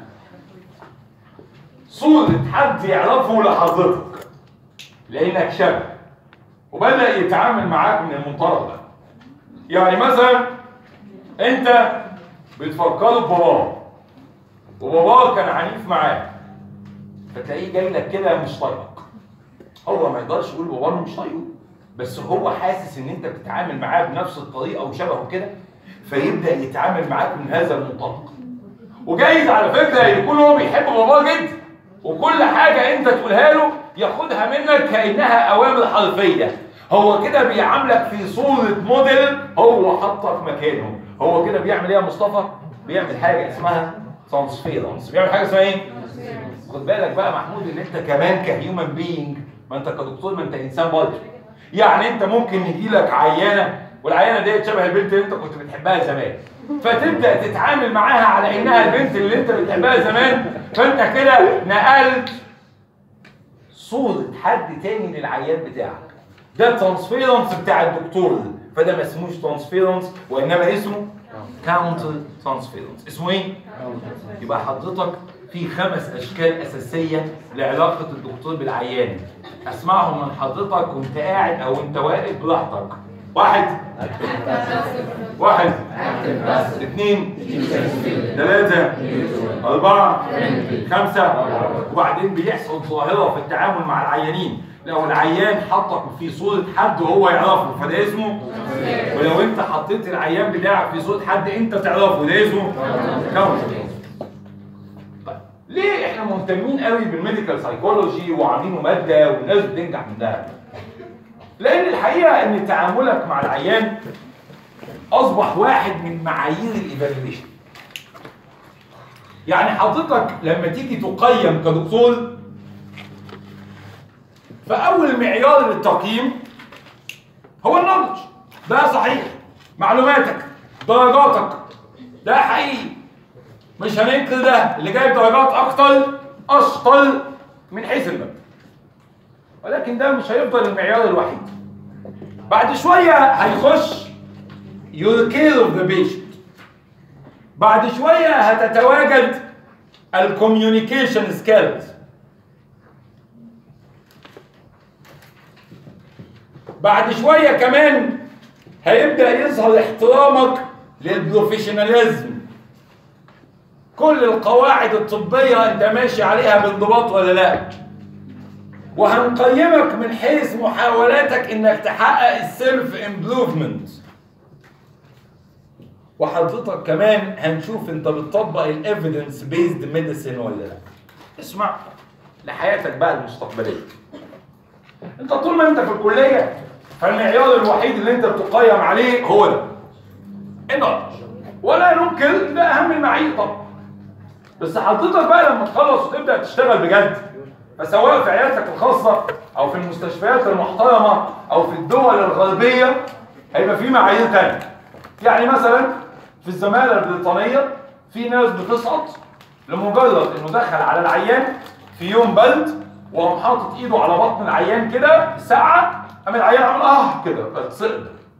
صورة حد يعرفه لحضرتك لانك شاب وبدأ يتعامل معاك من المنطلق ده يعني مثلا انت بتفكره بباباه وباباه كان عنيف معاك فتلاقيه جاي لك كده مش طايقك هو ما يقدرش يقول باباه إنه مش طايقه بس هو حاسس ان انت بتتعامل معاه بنفس الطريقه وشبهه كده فيبدا يتعامل معاك من هذا المنطلق وجايز على فكره يكون هو بيحب باباه جدا وكل حاجه انت تقولها له ياخدها منك كانها اوامر حرفيه هو كده بيعاملك في صوره موديل هو حطك مكانه هو كده بيعمل ايه يا مصطفى بيعمل حاجه اسمها ترانسفيرنس بيعمل حاجه اسمها ايه خد بالك بقى محمود ان انت كمان كهيومن بينج ما انت كدكتور ما انت انسان برضه يعني انت ممكن يجي لك عيانه والعيانه ديت شبه البنت اللي انت كنت بتحبها زمان فتبدا تتعامل معاها على انها البنت اللي انت بتحبها زمان فانت كده نقلت صورة حد تاني للعيان بتاعك ده ترانسفيرنس بتاع الدكتور فده ما اسموش ترانسفيرنس وانما اسمه كاونتر ترانسفيرنس اسمه ايه؟ يبقى حضرتك في خمس اشكال اساسيه لعلاقه الدكتور بالعيان اسمعهم من حضرتك وانت قاعد او انت واقف براحتك واحد واحد اثنين ثلاثة أربعة خمسة وبعدين بيحصل ظاهرة في التعامل مع العيانين لو العيان حطك في صورة حد هو يعرفه فده اسمه ولو انت حطيت العيان بتاعك في صورة حد انت تعرفه ده اسمه كاونتر طيب ليه احنا مهتمين قوي بالميديكال سايكولوجي وعاملينه ماده والناس بتنجح منها؟ لان الحقيقه ان تعاملك مع العيان اصبح واحد من معايير الايفالويشن. يعني حضرتك لما تيجي تقيم كدكتور فاول معيار للتقييم هو النولج ده صحيح معلوماتك درجاتك ده حقيقي مش هننكر ده اللي جايب درجات اكتر اشطر من حيث المبدا ولكن ده مش هيفضل المعيار الوحيد بعد شويه هيخش your care of the patient بعد شويه هتتواجد الكوميونيكيشن سكيلز بعد شويه كمان هيبدا يظهر احترامك للبروفيشناليزم كل القواعد الطبية انت ماشي عليها بانضباط ولا لا وهنقيمك من حيث محاولاتك انك تحقق السيلف امبروفمنت وحضرتك كمان هنشوف انت بتطبق الايفيدنس بيزد ميديسين ولا لا اسمع لحياتك بقى المستقبليه انت طول ما انت في الكليه فالمعيار الوحيد اللي انت بتقيم عليه هو ده النولج ولا ننكر ده اهم المعايير طبعا بس حضرتك بقى لما تخلص وتبدا تشتغل بجد فسواء في عيادتك الخاصه او في المستشفيات المحترمه او في الدول الغربيه هيبقى في معايير تانية يعني مثلا في الزماله البريطانيه في ناس بتسقط لمجرد انه دخل على العيان في يوم برد وقام حاطط ايده على بطن العيان كده ساعه قام العيان عمل اه كده سقط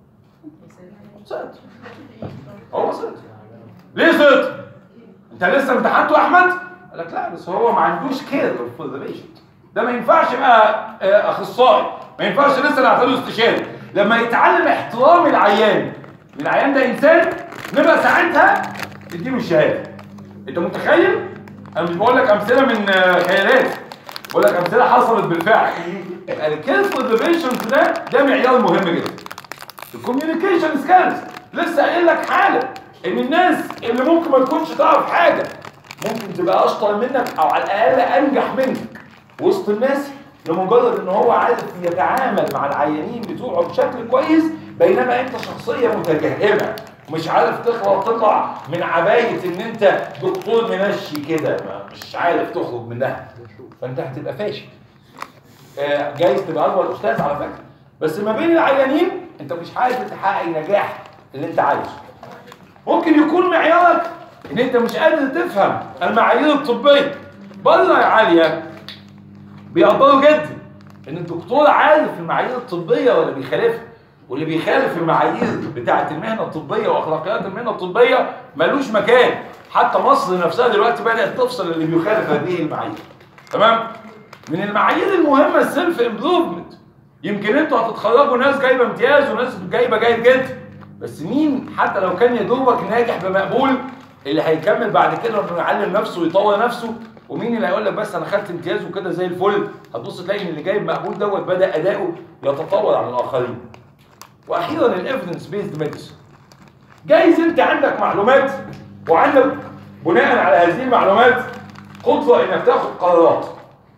سقط هو سقط ليه سقط؟ انت لسه امتحنته يا احمد؟ قال لك لا بس هو ما عندوش كير فور ذا بيشنت ده ما ينفعش يبقى آه، اخصائي ما ينفعش لسه نعتبره استشاري لما يتعلم احترام العيان العيان ده انسان نبقى ساعتها تديله الشهاده انت متخيل؟ انا مش بقول لك امثله من آه، خيالات بقول لك امثله حصلت بالفعل الكير فور ذا بيشنت ده ده معيار مهم جدا الكوميونيكيشن سكيلز لسه قايل لك حاجه ان الناس اللي ممكن ما تكونش تعرف حاجه ممكن تبقى اشطر منك او على الاقل انجح منك وسط الناس لمجرد ان هو عارف يتعامل مع العيانين بتوعه بشكل كويس بينما انت شخصيه متجهمه مش عارف تخلق تطلع من عبايه ان انت دكتور منشي كده ما- مش عارف تخرج منها فانت هتبقى فاشل آه، جايز تبقى اكبر استاذ على فكره بس ما بين العيانين انت مش عارف تحقق النجاح اللي انت عايزه ممكن يكون معيارك ان انت مش قادر تفهم المعايير الطبيه بره يا عاليه بيقدروا جدا ان الدكتور عارف المعايير الطبيه ولا بيخالفها واللي بيخالف المعايير بتاعه المهنه الطبيه واخلاقيات المهنه الطبيه ملوش مكان حتى مصر نفسها دلوقتي بدات تفصل اللي بيخالف هذه المعايير تمام من المعايير المهمه السيلف امبروفمنت يمكن انتوا هتتخرجوا ناس جايبه امتياز وناس جايبه جيد جدا بس مين حتى لو كان يا دوبك ناجح بمقبول اللي هيكمل بعد كده انه يعلم نفسه ويطور نفسه ومين اللي هيقول لك بس انا خدت امتياز وكده زي الفل هتبص تلاقي ان اللي جايب مقبول دوت بدا اداؤه يتطور عن الاخرين واخيرا الايفيدنس بيزد ميديسن جايز انت عندك معلومات وعندك بناء على هذه المعلومات قدره انك تاخد قرارات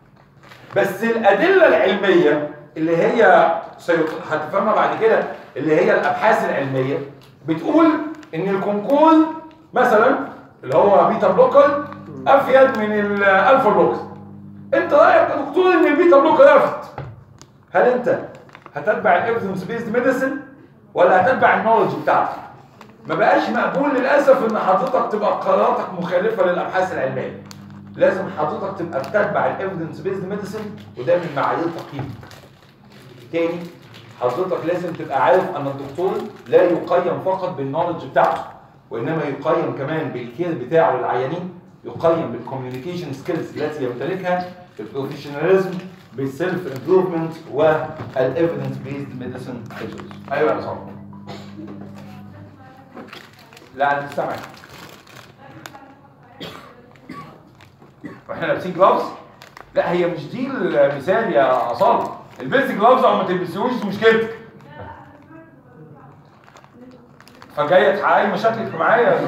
بس الادله العلميه اللي هي سيط- هتفهمها بعد كده اللي هي الابحاث العلميه بتقول ان الكونكول مثلا اللي هو بيتا بلوكر افيد من الالفا بلوكر انت رايك يا دكتور ان البيتا بلوكر افيد هل انت هتتبع الايفيدنس بيزد ميديسن ولا هتتبع النولج بتاعتك ما بقاش مقبول للاسف ان حضرتك تبقى قراراتك مخالفه للابحاث العلميه لازم حضرتك تبقى بتتبع الايفيدنس بيزد ميديسن وده من معايير تقييمك تاني حضرتك لازم تبقى عارف ان الدكتور لا يقيم فقط بالنولج بتاعته وانما يقيم كمان بالكير بتاعه للعيانين يقيم بالكوميونيكيشن سكيلز التي يمتلكها بالبروفيشناليزم بالسيلف امبروفمنت والايفيدنس بيزد ميديسن ايوه يا صاحبي لا انا سامعك واحنا لابسين جلافز لا هي مش دي المثال يا عصام البس جلافز او ما تلبسيهوش دي مشكلتك فجايه تحققي مشاكلك معايا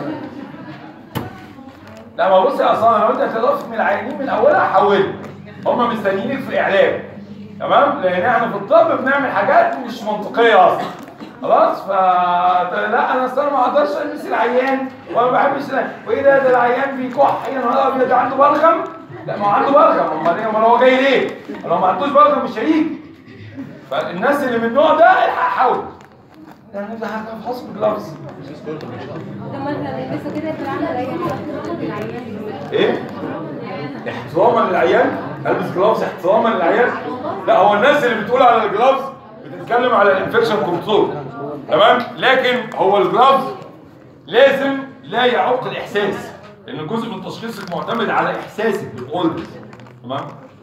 لا ما بص يا عصام لو انت اعترفت من العيانين من اولها حولها هم مستنيينك في الاعلام تمام لان احنا في الطب بنعمل حاجات مش منطقيه اصلا خلاص ف لا انا اصلا ما اقدرش البس العيان وما بحبش العيان. وايه ده ده العيان بيكح ايه يا نهار ابيض ده عنده بلغم لا ما هو عنده بلغم امال ايه امال هو جاي ليه؟ لو ما عندوش بلغم مش هيجي فالناس اللي من النوع ده الحق حاول يعني ده هنفحص بالجلافز لما احنا بنلبسه كده في العمل العيان ايه؟ احتراما للعيان البس جلافز احتراما للعيان لا هو الناس اللي بتقول على الجلافز بتتكلم على الانفكشن كنترول تمام لكن هو الجلافز لازم لا يعوق الاحساس لان جزء من تشخيصك معتمد على احساسك بالاورجن تمام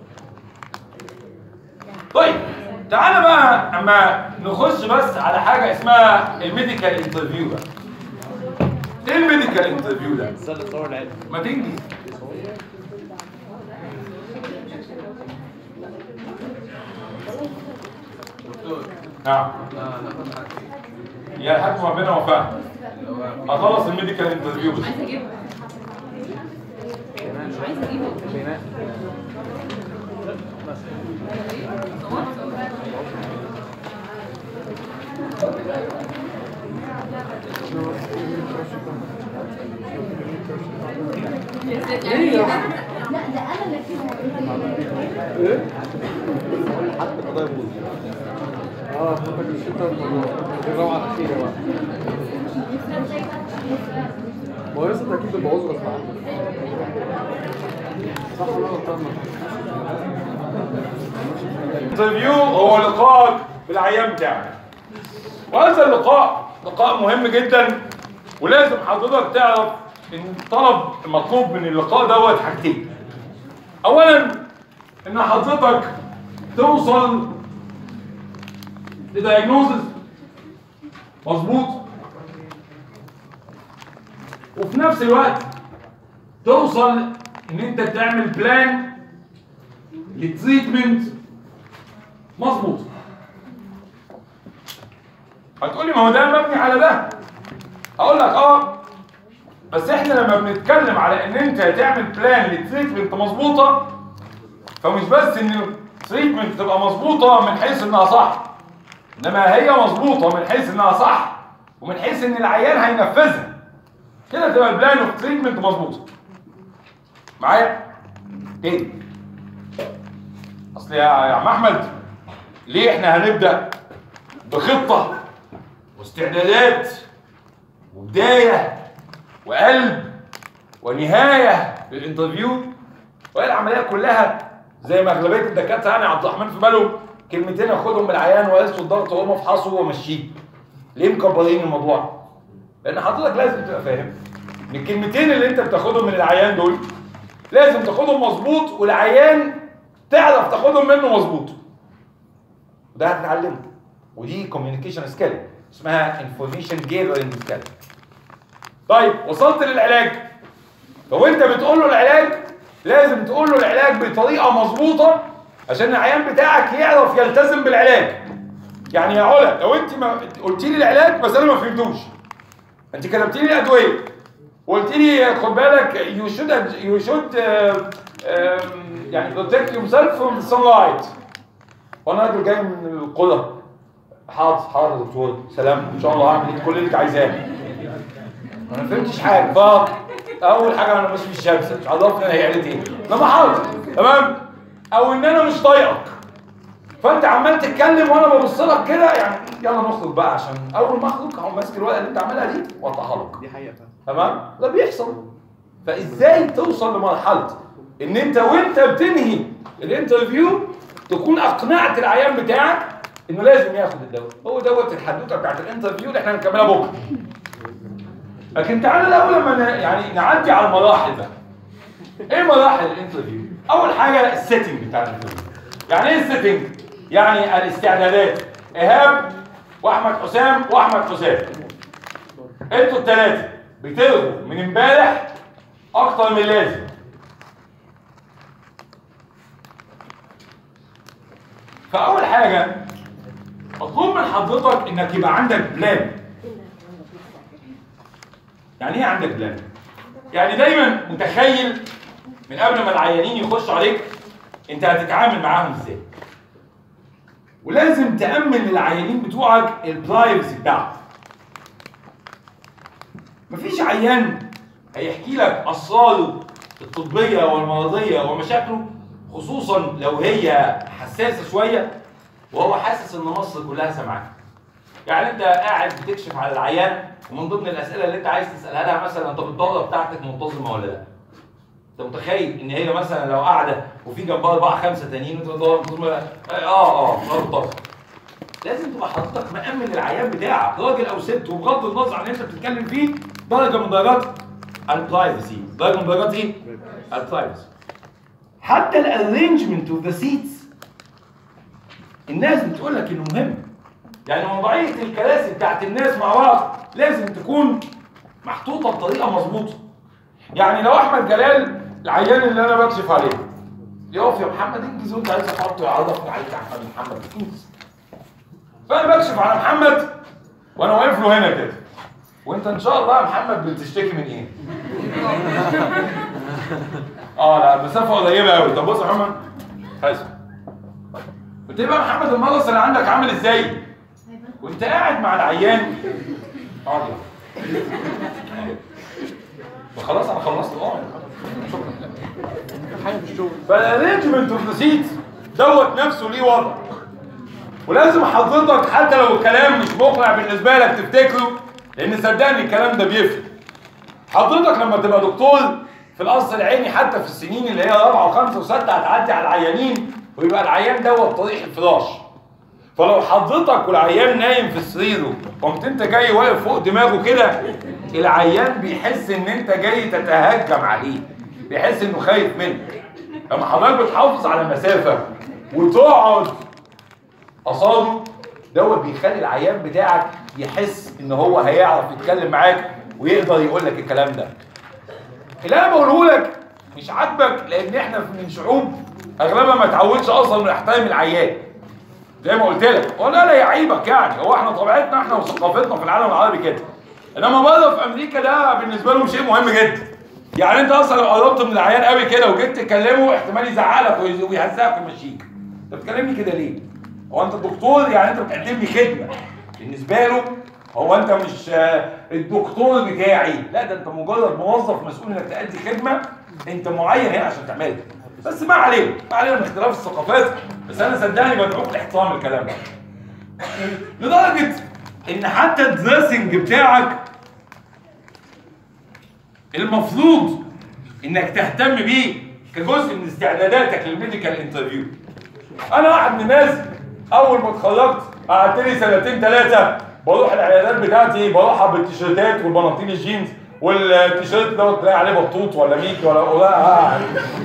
طيب تعالى بقى اما نخش بس على حاجه اسمها الميديكال انترفيو بقى ايه الميديكال انترفيو ده ازاي التصور العلمي ما تنجي نعم يا حاج ربنا وفقك اخلص الميديكال انترفيو بس عايزه اجيبه مش عايزه اجيبه بناء ايه؟ حتى قضايا بوز اه فاتك الشتا دي الروعه الاخيره بقى ما هو يوسف اكيد بيبوظوا غصب عنه صح ولا أنا غلطان انترفيو هو لقاء بالعيان بتاعك وهذا اللقاء لقاء مهم جدا ولازم حضرتك تعرف ان الطلب المطلوب من اللقاء دوت حاجتين اولا ان حضرتك توصل لدايجنوزس مظبوط وفي نفس الوقت توصل ان انت تعمل بلان للتريتمنت مظبوط هتقولي ما هو ده مبني على ده اقول لك اه بس احنا لما بنتكلم على ان انت تعمل بلان للتريتمنت مظبوطه فمش بس ان التريتمنت تبقى مظبوطه من حيث انها صح انما هي مظبوطه من حيث انها صح ومن حيث ان العيان هينفذها كده تبقى البلان اوف تريتمنت مظبوطه معايا ايه اصل يا يا عم احمد ليه احنا هنبدا بخطه واستعدادات وبدايه وقلب ونهايه للانترفيو وهي العمليه كلها زي ما اغلبيه الدكاتره يعني عبد الرحمن في باله كلمتين اخدهم من العيان وقيسوا الضغط وهو مفحصه ومشيه ليه مكبرين الموضوع؟ لان حضرتك لازم تبقى فاهم ان الكلمتين اللي انت بتاخدهم من العيان دول لازم تاخدهم مظبوط والعيان تعرف تاخدهم منه مظبوط وده هتتعلمه ودي كوميونيكيشن سكيل اسمها انفورميشن جيذرنج سكيل طيب وصلت للعلاج لو انت بتقول له العلاج لازم تقول له العلاج بطريقه مظبوطه عشان العيان بتاعك يعرف يلتزم بالعلاج يعني يا علا لو انت ما قلت لي العلاج بس انا ما فهمتوش انت كتبت لي ادويه وقلت لي خد بالك يو شود يو شود يعني بروتكت يور سيلف فروم ذا sunlight وانا راجل جاي من القرى حاضر حاضر يا دكتور سلام ان شاء الله هعمل كل اللي انت عايزاه انا ما فهمتش حاجه ف اول حاجه انا مش في الشمس مش عرفني انا هي قالت ايه انما حاضر تمام او ان انا مش طايقك فانت عمال تتكلم وانا ببص لك كده يعني يلا نخرج بقى عشان اول ما اخرج هقوم ماسك الورقه اللي انت عاملها دي واقطعها لك دي حقيقة فعلا تمام ده بيحصل فازاي توصل لمرحله ان انت وانت بتنهي الانترفيو تكون اقنعت العيان بتاعك انه لازم ياخد الدواء هو دوت الحدوته بتاعت الانترفيو اللي احنا هنكملها بكره لكن تعالى الاول لما ن- يعني نعدي على المراحل بقى ايه مراحل الانترفيو اول حاجه السيتنج بتاع الانترفيو يعني ايه السيتنج يعني الاستعدادات ايهاب واحمد حسام واحمد حسام انتوا الثلاثه بتلغوا من امبارح اكتر من اللازم فاول حاجه مطلوب من حضرتك انك يبقى عندك بلان يعني ايه عندك بلان يعني دايما متخيل من قبل ما العيانين يخشوا عليك انت هتتعامل معاهم ازاي ولازم تامن للعيانين بتوعك البرايفسي بتاعهم مفيش عيان هيحكي لك اسراره الطبيه والمرضيه ومشاكله خصوصا لو هي حساسه شويه وهو حاسس ان مصر كلها سامعاك يعني انت قاعد بتكشف على العيان ومن ضمن الاسئله اللي انت عايز تسالها لها مثلا انت الدوره بتاعتك منتظمه ولا لا انت متخيل ان هي مثلا لو قاعده وفي جنبها اربعه خمسه تانيين وانت الدوره منتظمه ولا لا؟ اه اه منتظمه لازم تبقى حضرتك مأمن للعيان بتاعك راجل او ست وبغض النظر عن اللي انت بتتكلم فيه درجه من درجات البرايفسي درجه من درجات ايه؟ البرايفسي حتى الارينجمنت اوف ذا سيتس الناس بتقول لك انه مهم يعني موضوعيه الكراسي بتاعت الناس مع بعض لازم تكون محطوطه بطريقه مظبوطه يعني لو احمد جلال العيان اللي انا بكشف عليه يقف يا محمد انجز وانت عايز احطه يعرفني عليك يا احمد محمد انجز فانا بكشف على محمد وانا واقف له هنا كده وانت ان شاء الله يا محمد بتشتكي من ايه؟ اه لا المسافه قريبه قوي طب بص يا محمد حاسب بتبقى محمد المرض اللي عندك عامل ازاي؟ وانت قاعد مع العيان اقعد يلا. وخلاص انا خلصت اقعد شكرا حاجه في الشغل فالارينجمنت اوف ذا سيت دوت نفسه ليه وضع ولازم حضرتك حتى لو الكلام مش مقنع بالنسبه لك تفتكره لان صدقني الكلام ده بيفرق حضرتك لما تبقى دكتور في القصر العيني حتى في السنين اللي هي رابعه وخمسه وسته هتعدي على العيانين ويبقى العيان دوت طريح الفراش فلو حضرتك والعيان نايم في سريره قمت انت جاي واقف فوق دماغه كده العيان بيحس ان انت جاي تتهجم عليه بيحس انه خايف منك لما حضرتك بتحافظ على مسافه وتقعد قصاده دوت بيخلي العيان بتاعك يحس ان هو هيعرف يتكلم معاك ويقدر يقول لك الكلام ده اللي انا بقوله لك مش عاجبك لان احنا من شعوب اغلبها ما تعودش اصلا انه يحترم العيان زي ما قلت لك ولا لا يعيبك يعني هو احنا طبيعتنا احنا وثقافتنا في العالم العربي كده انما بره في امريكا ده بالنسبه لهم شيء مهم جدا يعني انت اصلا لو قربت من العيان قوي كده وجيت تكلمه احتمال يزعلك ويز- ويهزقك ويمشيك انت بتكلمني كده ليه؟ هو انت دكتور يعني انت بتقدم لي خدمه بالنسبه له هو انت مش آه، الدكتور بتاعي لا ده انت مجرد موظف مسؤول انك تأدي خدمه انت معين هنا عشان تعملها بس ما علينا ما علينا من اختلاف الثقافات بس انا صدقني بدعوك لاحترام الكلام ده لدرجه ان حتى الدريسنج بتاعك المفروض انك تهتم بيه كجزء من استعداداتك للميديكال انترفيو انا واحد من الناس اول ما اتخرجت قعدت لي سنتين ثلاثه بروح العيادات بتاعتي بروحها بالتيشيرتات والبناطيل الجينز والتيشيرت دوت تلاقي عليه بطوط ولا ميكي ولا ولا اه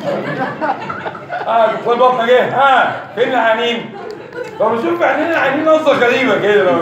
اه دكتور بطنه جه ها فين العيانين؟ فبشوف عينين العيانين نظره غريبه كده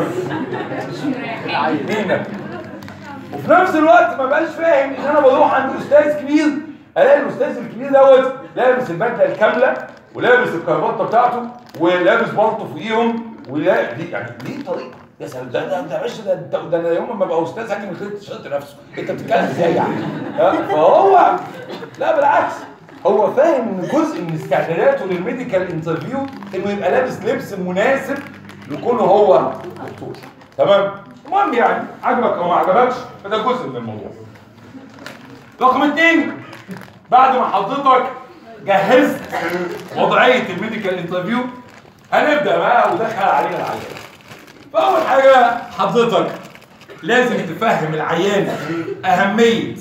عينين وفي نفس الوقت ما بقاش فاهم ان انا بروح عند استاذ كبير الاقي الاستاذ الكبير دوت لابس البدله الكامله ولابس الكرافته بتاعته ولابس بلطو فوقيهم ولا دي يعني دي طريقه يا سلام ده ده ده يا باشا ده ده, ده انا يوم ما ابقى استاذ هاجي من غير التيشيرت نفسه انت بتتكلم ازاي يعني؟ ها؟ فهو لا بالعكس هو فاهم ان جزء من استعداداته للميديكال انترفيو انه يبقى لابس لبس مناسب لكونه هو دكتور تمام المهم يعني عجبك او ما عجبكش فده جزء من الموضوع رقم اتنين بعد ما حضرتك جهزت وضعيه الميديكال انترفيو هنبدا بقى ودخل علينا العيان فاول حاجه حضرتك لازم تفهم العيان اهميه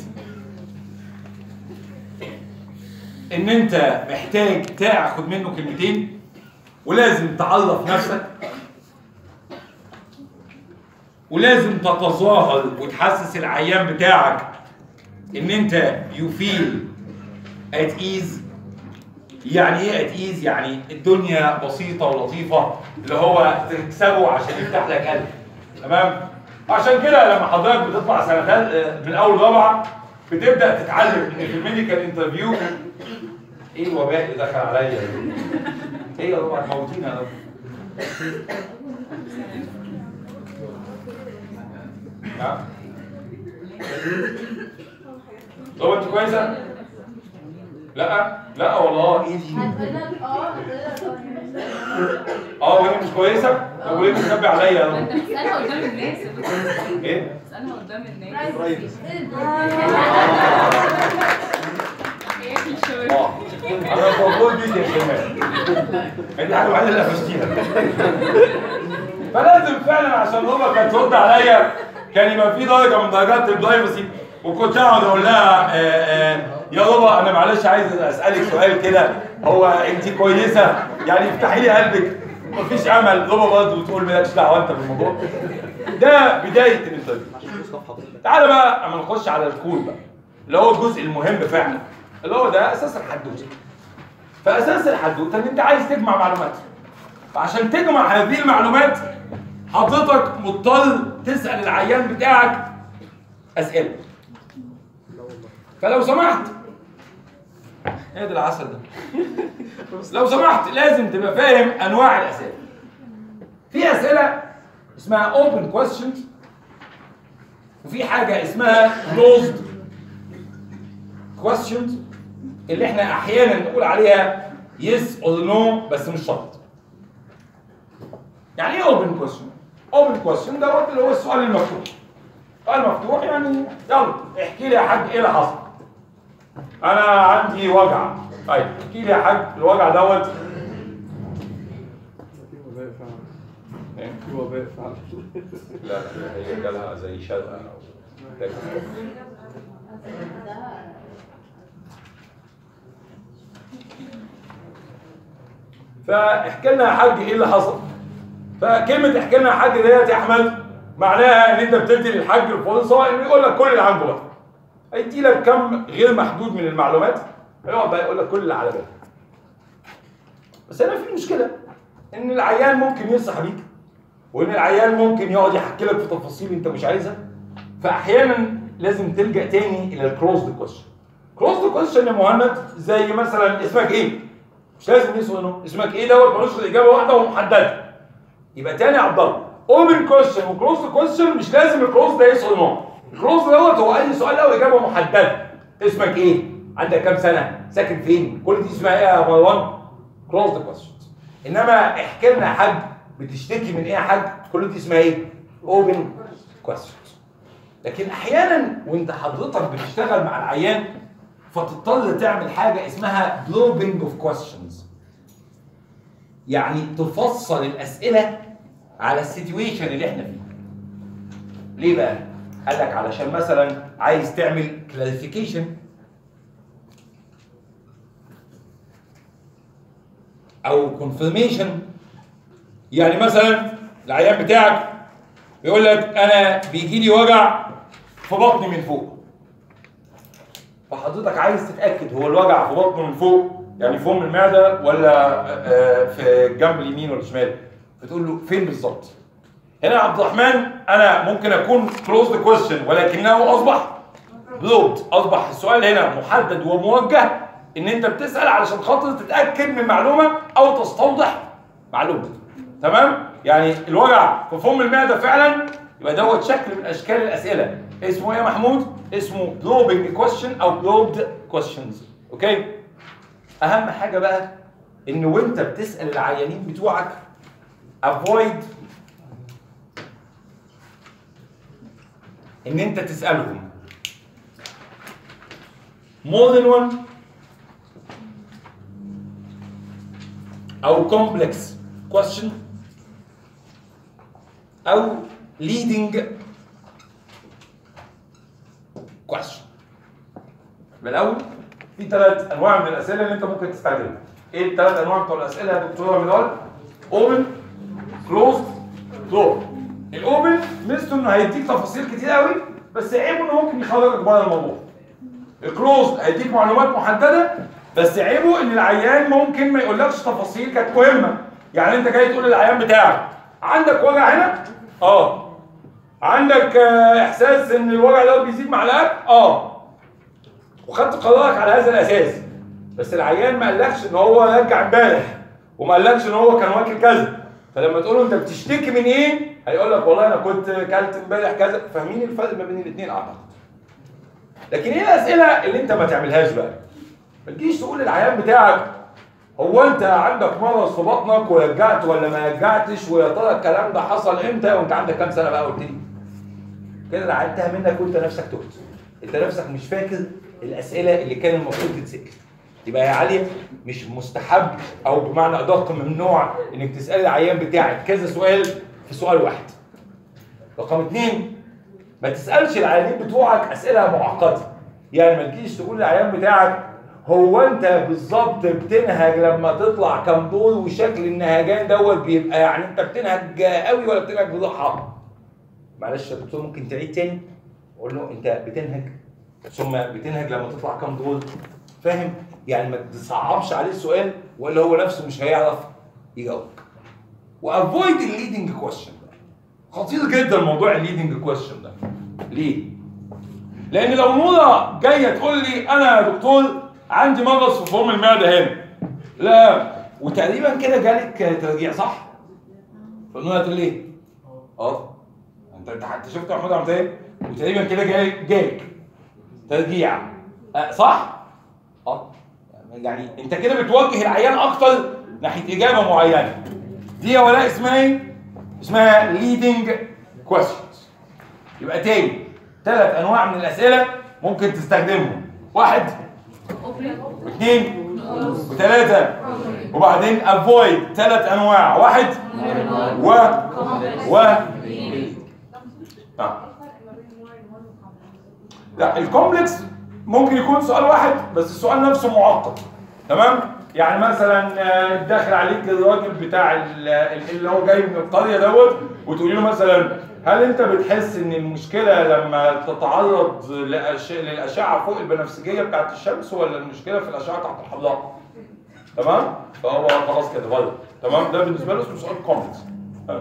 ان انت محتاج تاخد منه كلمتين ولازم تعرف نفسك ولازم تتظاهر وتحسس العيان بتاعك ان انت يو فيل ات ايز يعني ايه ات ايز يعني الدنيا بسيطه ولطيفه اللي هو تكسبه عشان يفتح لك قلب تمام عشان كده لما حضرتك بتطلع سنه تال- من اول رابعه بتبدا تتعلم ان في الميديكال انترفيو ايه الوباء اللي دخل عليا ده؟ ايه يا ربع موتينا ده نعم طب انت كويسه؟ لا لا والله اه ايه دي؟ هتقولك اه هتقولك اه اه وهي مش كويسه؟ طب وليه بتخبي عليا يا رب؟ انت بتسألها قدام الناس ايه؟ بتسألها قدام الناس هي في الشغل اه انا بقول بيك يا شمال انت حاجه الوحيده اللي قفشتيها فلازم فعلا عشان هو كانت ترد عليا كان يبقى في درجه من درجات البرايفسي وكنت اقعد اقول لها آه، آه، يا ربا انا معلش عايز اسالك سؤال كده هو انت كويسه يعني افتحي لي قلبك مفيش امل ربا برضه بتقول مالكش دعوه انت بالموضوع ده بدايه الانترفيو تعالى بقى اما نخش على الكول بقى اللي هو الجزء المهم فعلا اللي هو ده اساس الحدوته فاساس الحدوته ان انت عايز تجمع معلومات فعشان تجمع هذه المعلومات حضرتك مضطر تسال العيان بتاعك اسئله فلو سمحت ايه ده العسل ده لو سمحت لازم تبقى فاهم انواع الاسئله في اسئله اسمها open questions وفي حاجه اسمها closed questions اللي احنا احيانا نقول عليها yes or no بس مش شرط يعني ايه open question اوبن كويستشن دوت اللي هو السؤال المفتوح سؤال مفتوح يعني يلا احكي لي يا حاج ايه اللي حصل انا عندي وجع طيب احكي لي يا حاج الوجع دوت في وباء فعلا إيه؟ في وباء فعلا لا لا هي جالها زي شلقه او فاحكي لنا يا حاج ايه اللي حصل فكلمه احكي لنا يا حاج ديت يا احمد معناها ان انت بتدي للحاج الفرصه انه يقول لك كل اللي عنده بقى هيدي لك كم غير محدود من المعلومات هيقعد بقى يقول لك كل اللي على بالك بس هنا في مشكله ان العيان ممكن يصح بيك وان العيان ممكن يقعد يحكي لك في تفاصيل انت مش عايزها فاحيانا لازم تلجا تاني الى الكلوزد كويشن كلوزد كويشن يا مهند زي مثلا اسمك ايه مش لازم يسأل اسمك ايه دوت ملوش غير اجابه واحده ومحدده يبقى تاني يا عبد الله اوبن كويشن وكلوز كويشن مش لازم الكلوز ده يسأل نوع الكلوز دوت هو اي سؤال له اجابه محدده اسمك ايه عندك كام سنه ساكن فين كل دي اسمها ايه يا مروان كلوز كويشن انما احكي لنا يا حاج بتشتكي من ايه يا حاج كل دي اسمها ايه اوبن كويشن لكن احيانا وانت حضرتك بتشتغل مع العيان فتضطر تعمل حاجه اسمها جلوبينج اوف كويشنز يعني تفصل الاسئله على السيتويشن اللي احنا فيه ليه بقى قال لك علشان مثلا عايز تعمل كلاريفيكيشن او كونفirmation يعني مثلا العيان بتاعك بيقول لك انا بيجي لي وجع في بطني من فوق فحضرتك عايز تتاكد هو الوجع في بطنه من فوق يعني فوق من المعده ولا آه، في الجنب اليمين ولا الشمال بتقول له فين بالظبط هنا يا عبد الرحمن انا ممكن اكون كلوزد كويستشن ولكنه اصبح بلوبد اصبح السؤال هنا محدد وموجه ان انت بتسال علشان خاطر تتاكد من معلومه او تستوضح معلومه تمام يعني الوجع في فم المعده فعلا يبقى دوت شكل من اشكال الاسئله اسمه ايه يا محمود اسمه جلوبنج كويستشن او جلوبد كويستشنز اوكي اهم حاجه بقى ان وانت بتسال العيانين بتوعك avoid ان انت تسالهم more than one او complex question او leading question يبقى الاول في ثلاث انواع من الاسئله اللي انت ممكن تستخدمها ايه الثلاث انواع بتوع الاسئله يا دكتوره منال اوبن كلوزد دور الاوبن ميزته انه هيديك تفاصيل كتير قوي بس عيبه انه ممكن يخرجك بره الموضوع الكلوزد هيديك معلومات محدده بس عيبه ان العيان ممكن ما يقولكش تفاصيل كانت مهمه يعني انت جاي تقول للعيان بتاعك عندك وجع هنا اه عندك آه، احساس ان الوجع ده بيزيد مع الاكل اه وخدت قرارك على هذا الاساس بس العيان ما قالكش ان هو رجع امبارح وما قالكش ان هو كان واكل كذا فلما تقول له انت بتشتكي من ايه هيقول لك والله انا كنت كلت امبارح كذا فاهمين الفرق ما بين الاثنين اعتقد لكن ايه الاسئله اللي انت ما تعملهاش بقى ما تجيش تقول للعيان بتاعك هو انت عندك مرض في بطنك ورجعت ولا ما رجعتش ويا ترى الكلام ده حصل امتى وانت عندك كام سنه بقى قلت لي كده العيان تاه منك وانت نفسك تهت انت نفسك مش فاكر الاسئله اللي كان المفروض تتسال يبقى يا علي مش مستحب او بمعنى ادق ممنوع انك تسال العيان بتاعك كذا سؤال في سؤال واحد رقم اثنين ما تسالش العيانين بتوعك اسئله معقده يعني ما تجيش تقول للعيان بتاعك هو انت بالظبط بتنهج لما تطلع كام دور وشكل النهجان دوت بيبقى يعني انت بتنهج قوي ولا بتنهج بضحى معلش يا دكتور ممكن تعيد تاني قول له انت بتنهج ثم بتنهج لما تطلع كام دور فاهم يعني ما تصعبش عليه السؤال ولا هو نفسه مش هيعرف يجاوبك وافويد الليدنج كويشن خطير جدا موضوع الليدنج كويشن ده ليه لان لو نورة جايه تقول لي انا يا دكتور عندي مرض في فم المعده هنا لا وتقريبا كده جالك ترجيع صح فنورة تقول لي اه انت انت انت شفت محمود عملت ايه وتقريبا كده جاي جالك ترجيع أه صح اه يعني انت كده بتوجه العيان اكتر ناحيه اجابه معينه دي يا ولاء اسمها ايه اسمها leading questions يبقى تاني ثلاث انواع من الاسئله ممكن تستخدمهم واحد واثنين وثلاثه وبعدين avoid ثلاث انواع واحد و و آه. لا الكومبلكس ممكن يكون سؤال واحد بس السؤال نفسه معقد تمام يعني مثلا آه، داخل عليك الراجل بتاع ال- اللي هو جاي من القريه دوت وتقولي له مثلا هل انت بتحس ان المشكله لما تتعرض لأش- للاشعه فوق البنفسجيه بتاعت الشمس ولا المشكله في الاشعه تحت الحمراء تمام فهو خلاص كده غلط تمام ده بالنسبه له اسمه سؤال كومبلكس تمام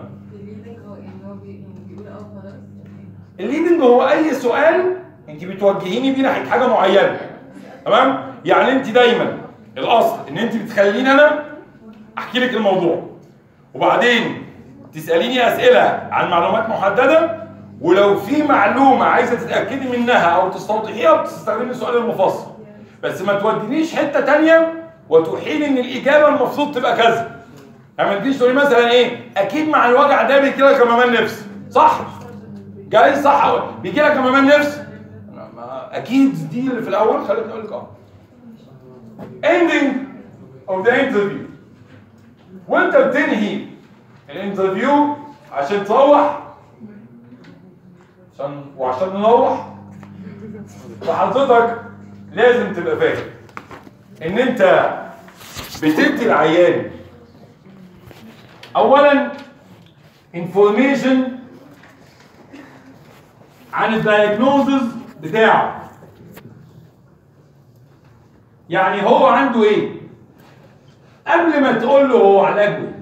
الليدنج هو اي سؤال انت بتوجهيني بيه ناحيه حاجه معينه تمام يعني انت دايما الاصل ان انت بتخليني انا احكي لك الموضوع وبعدين تساليني اسئله عن معلومات محدده ولو في معلومه عايزه تتاكدي منها او تستوضحيها بتستخدمي السؤال المفصل بس ما تودينيش حته تانية وتوحي لي ان الاجابه المفروض تبقى كذا يعني ما تجيش تقولي مثلا ايه اكيد مع الوجع ده بيجي لك همام نفس صح جاي صح أوي. بيجي لك همام نفس ما- ما- اكيد دي اللي في الاول خليني اقول لك اه ending of the interview وانت بتنهي الانترفيو عشان تروح عشان وعشان نروح فحضرتك لازم تبقى فاهم ان انت بتدي العيان اولا information عن الدايجنوزز بتاعه يعني هو عنده ايه قبل ما تقول له هو علاجه ايه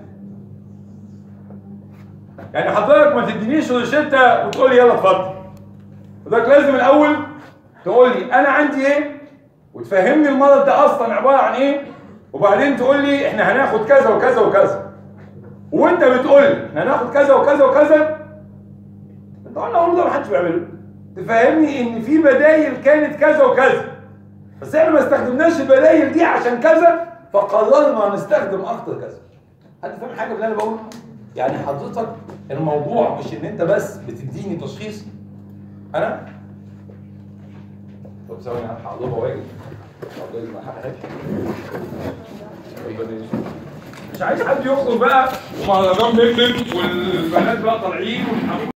يعني حضرتك ما تدينيش روشته وتقول لي يلا اتفضل حضرتك لازم الاول تقول لي انا عندي ايه وتفهمني المرض ده اصلا عباره عن ايه وبعدين تقول لي احنا هناخد كذا وكذا وكذا وانت بتقول لي احنا هناخد كذا وكذا وكذا انت قلنا اقول ده محدش بيعمله تفهمني ان في بدايل كانت كذا وكذا بس احنا ما استخدمناش البدايل دي عشان كذا فقررنا نستخدم اكتر كذا حد فاهم حاجه من اللي انا بقوله يعني حضرتك الموضوع مش ان انت بس بتديني تشخيص انا طب ثواني انا هقلبها واجي هقلبها ما حققتش. مش عايز حد يخرج بقى ومهرجان بيكتب والبنات بقى طالعين والحمام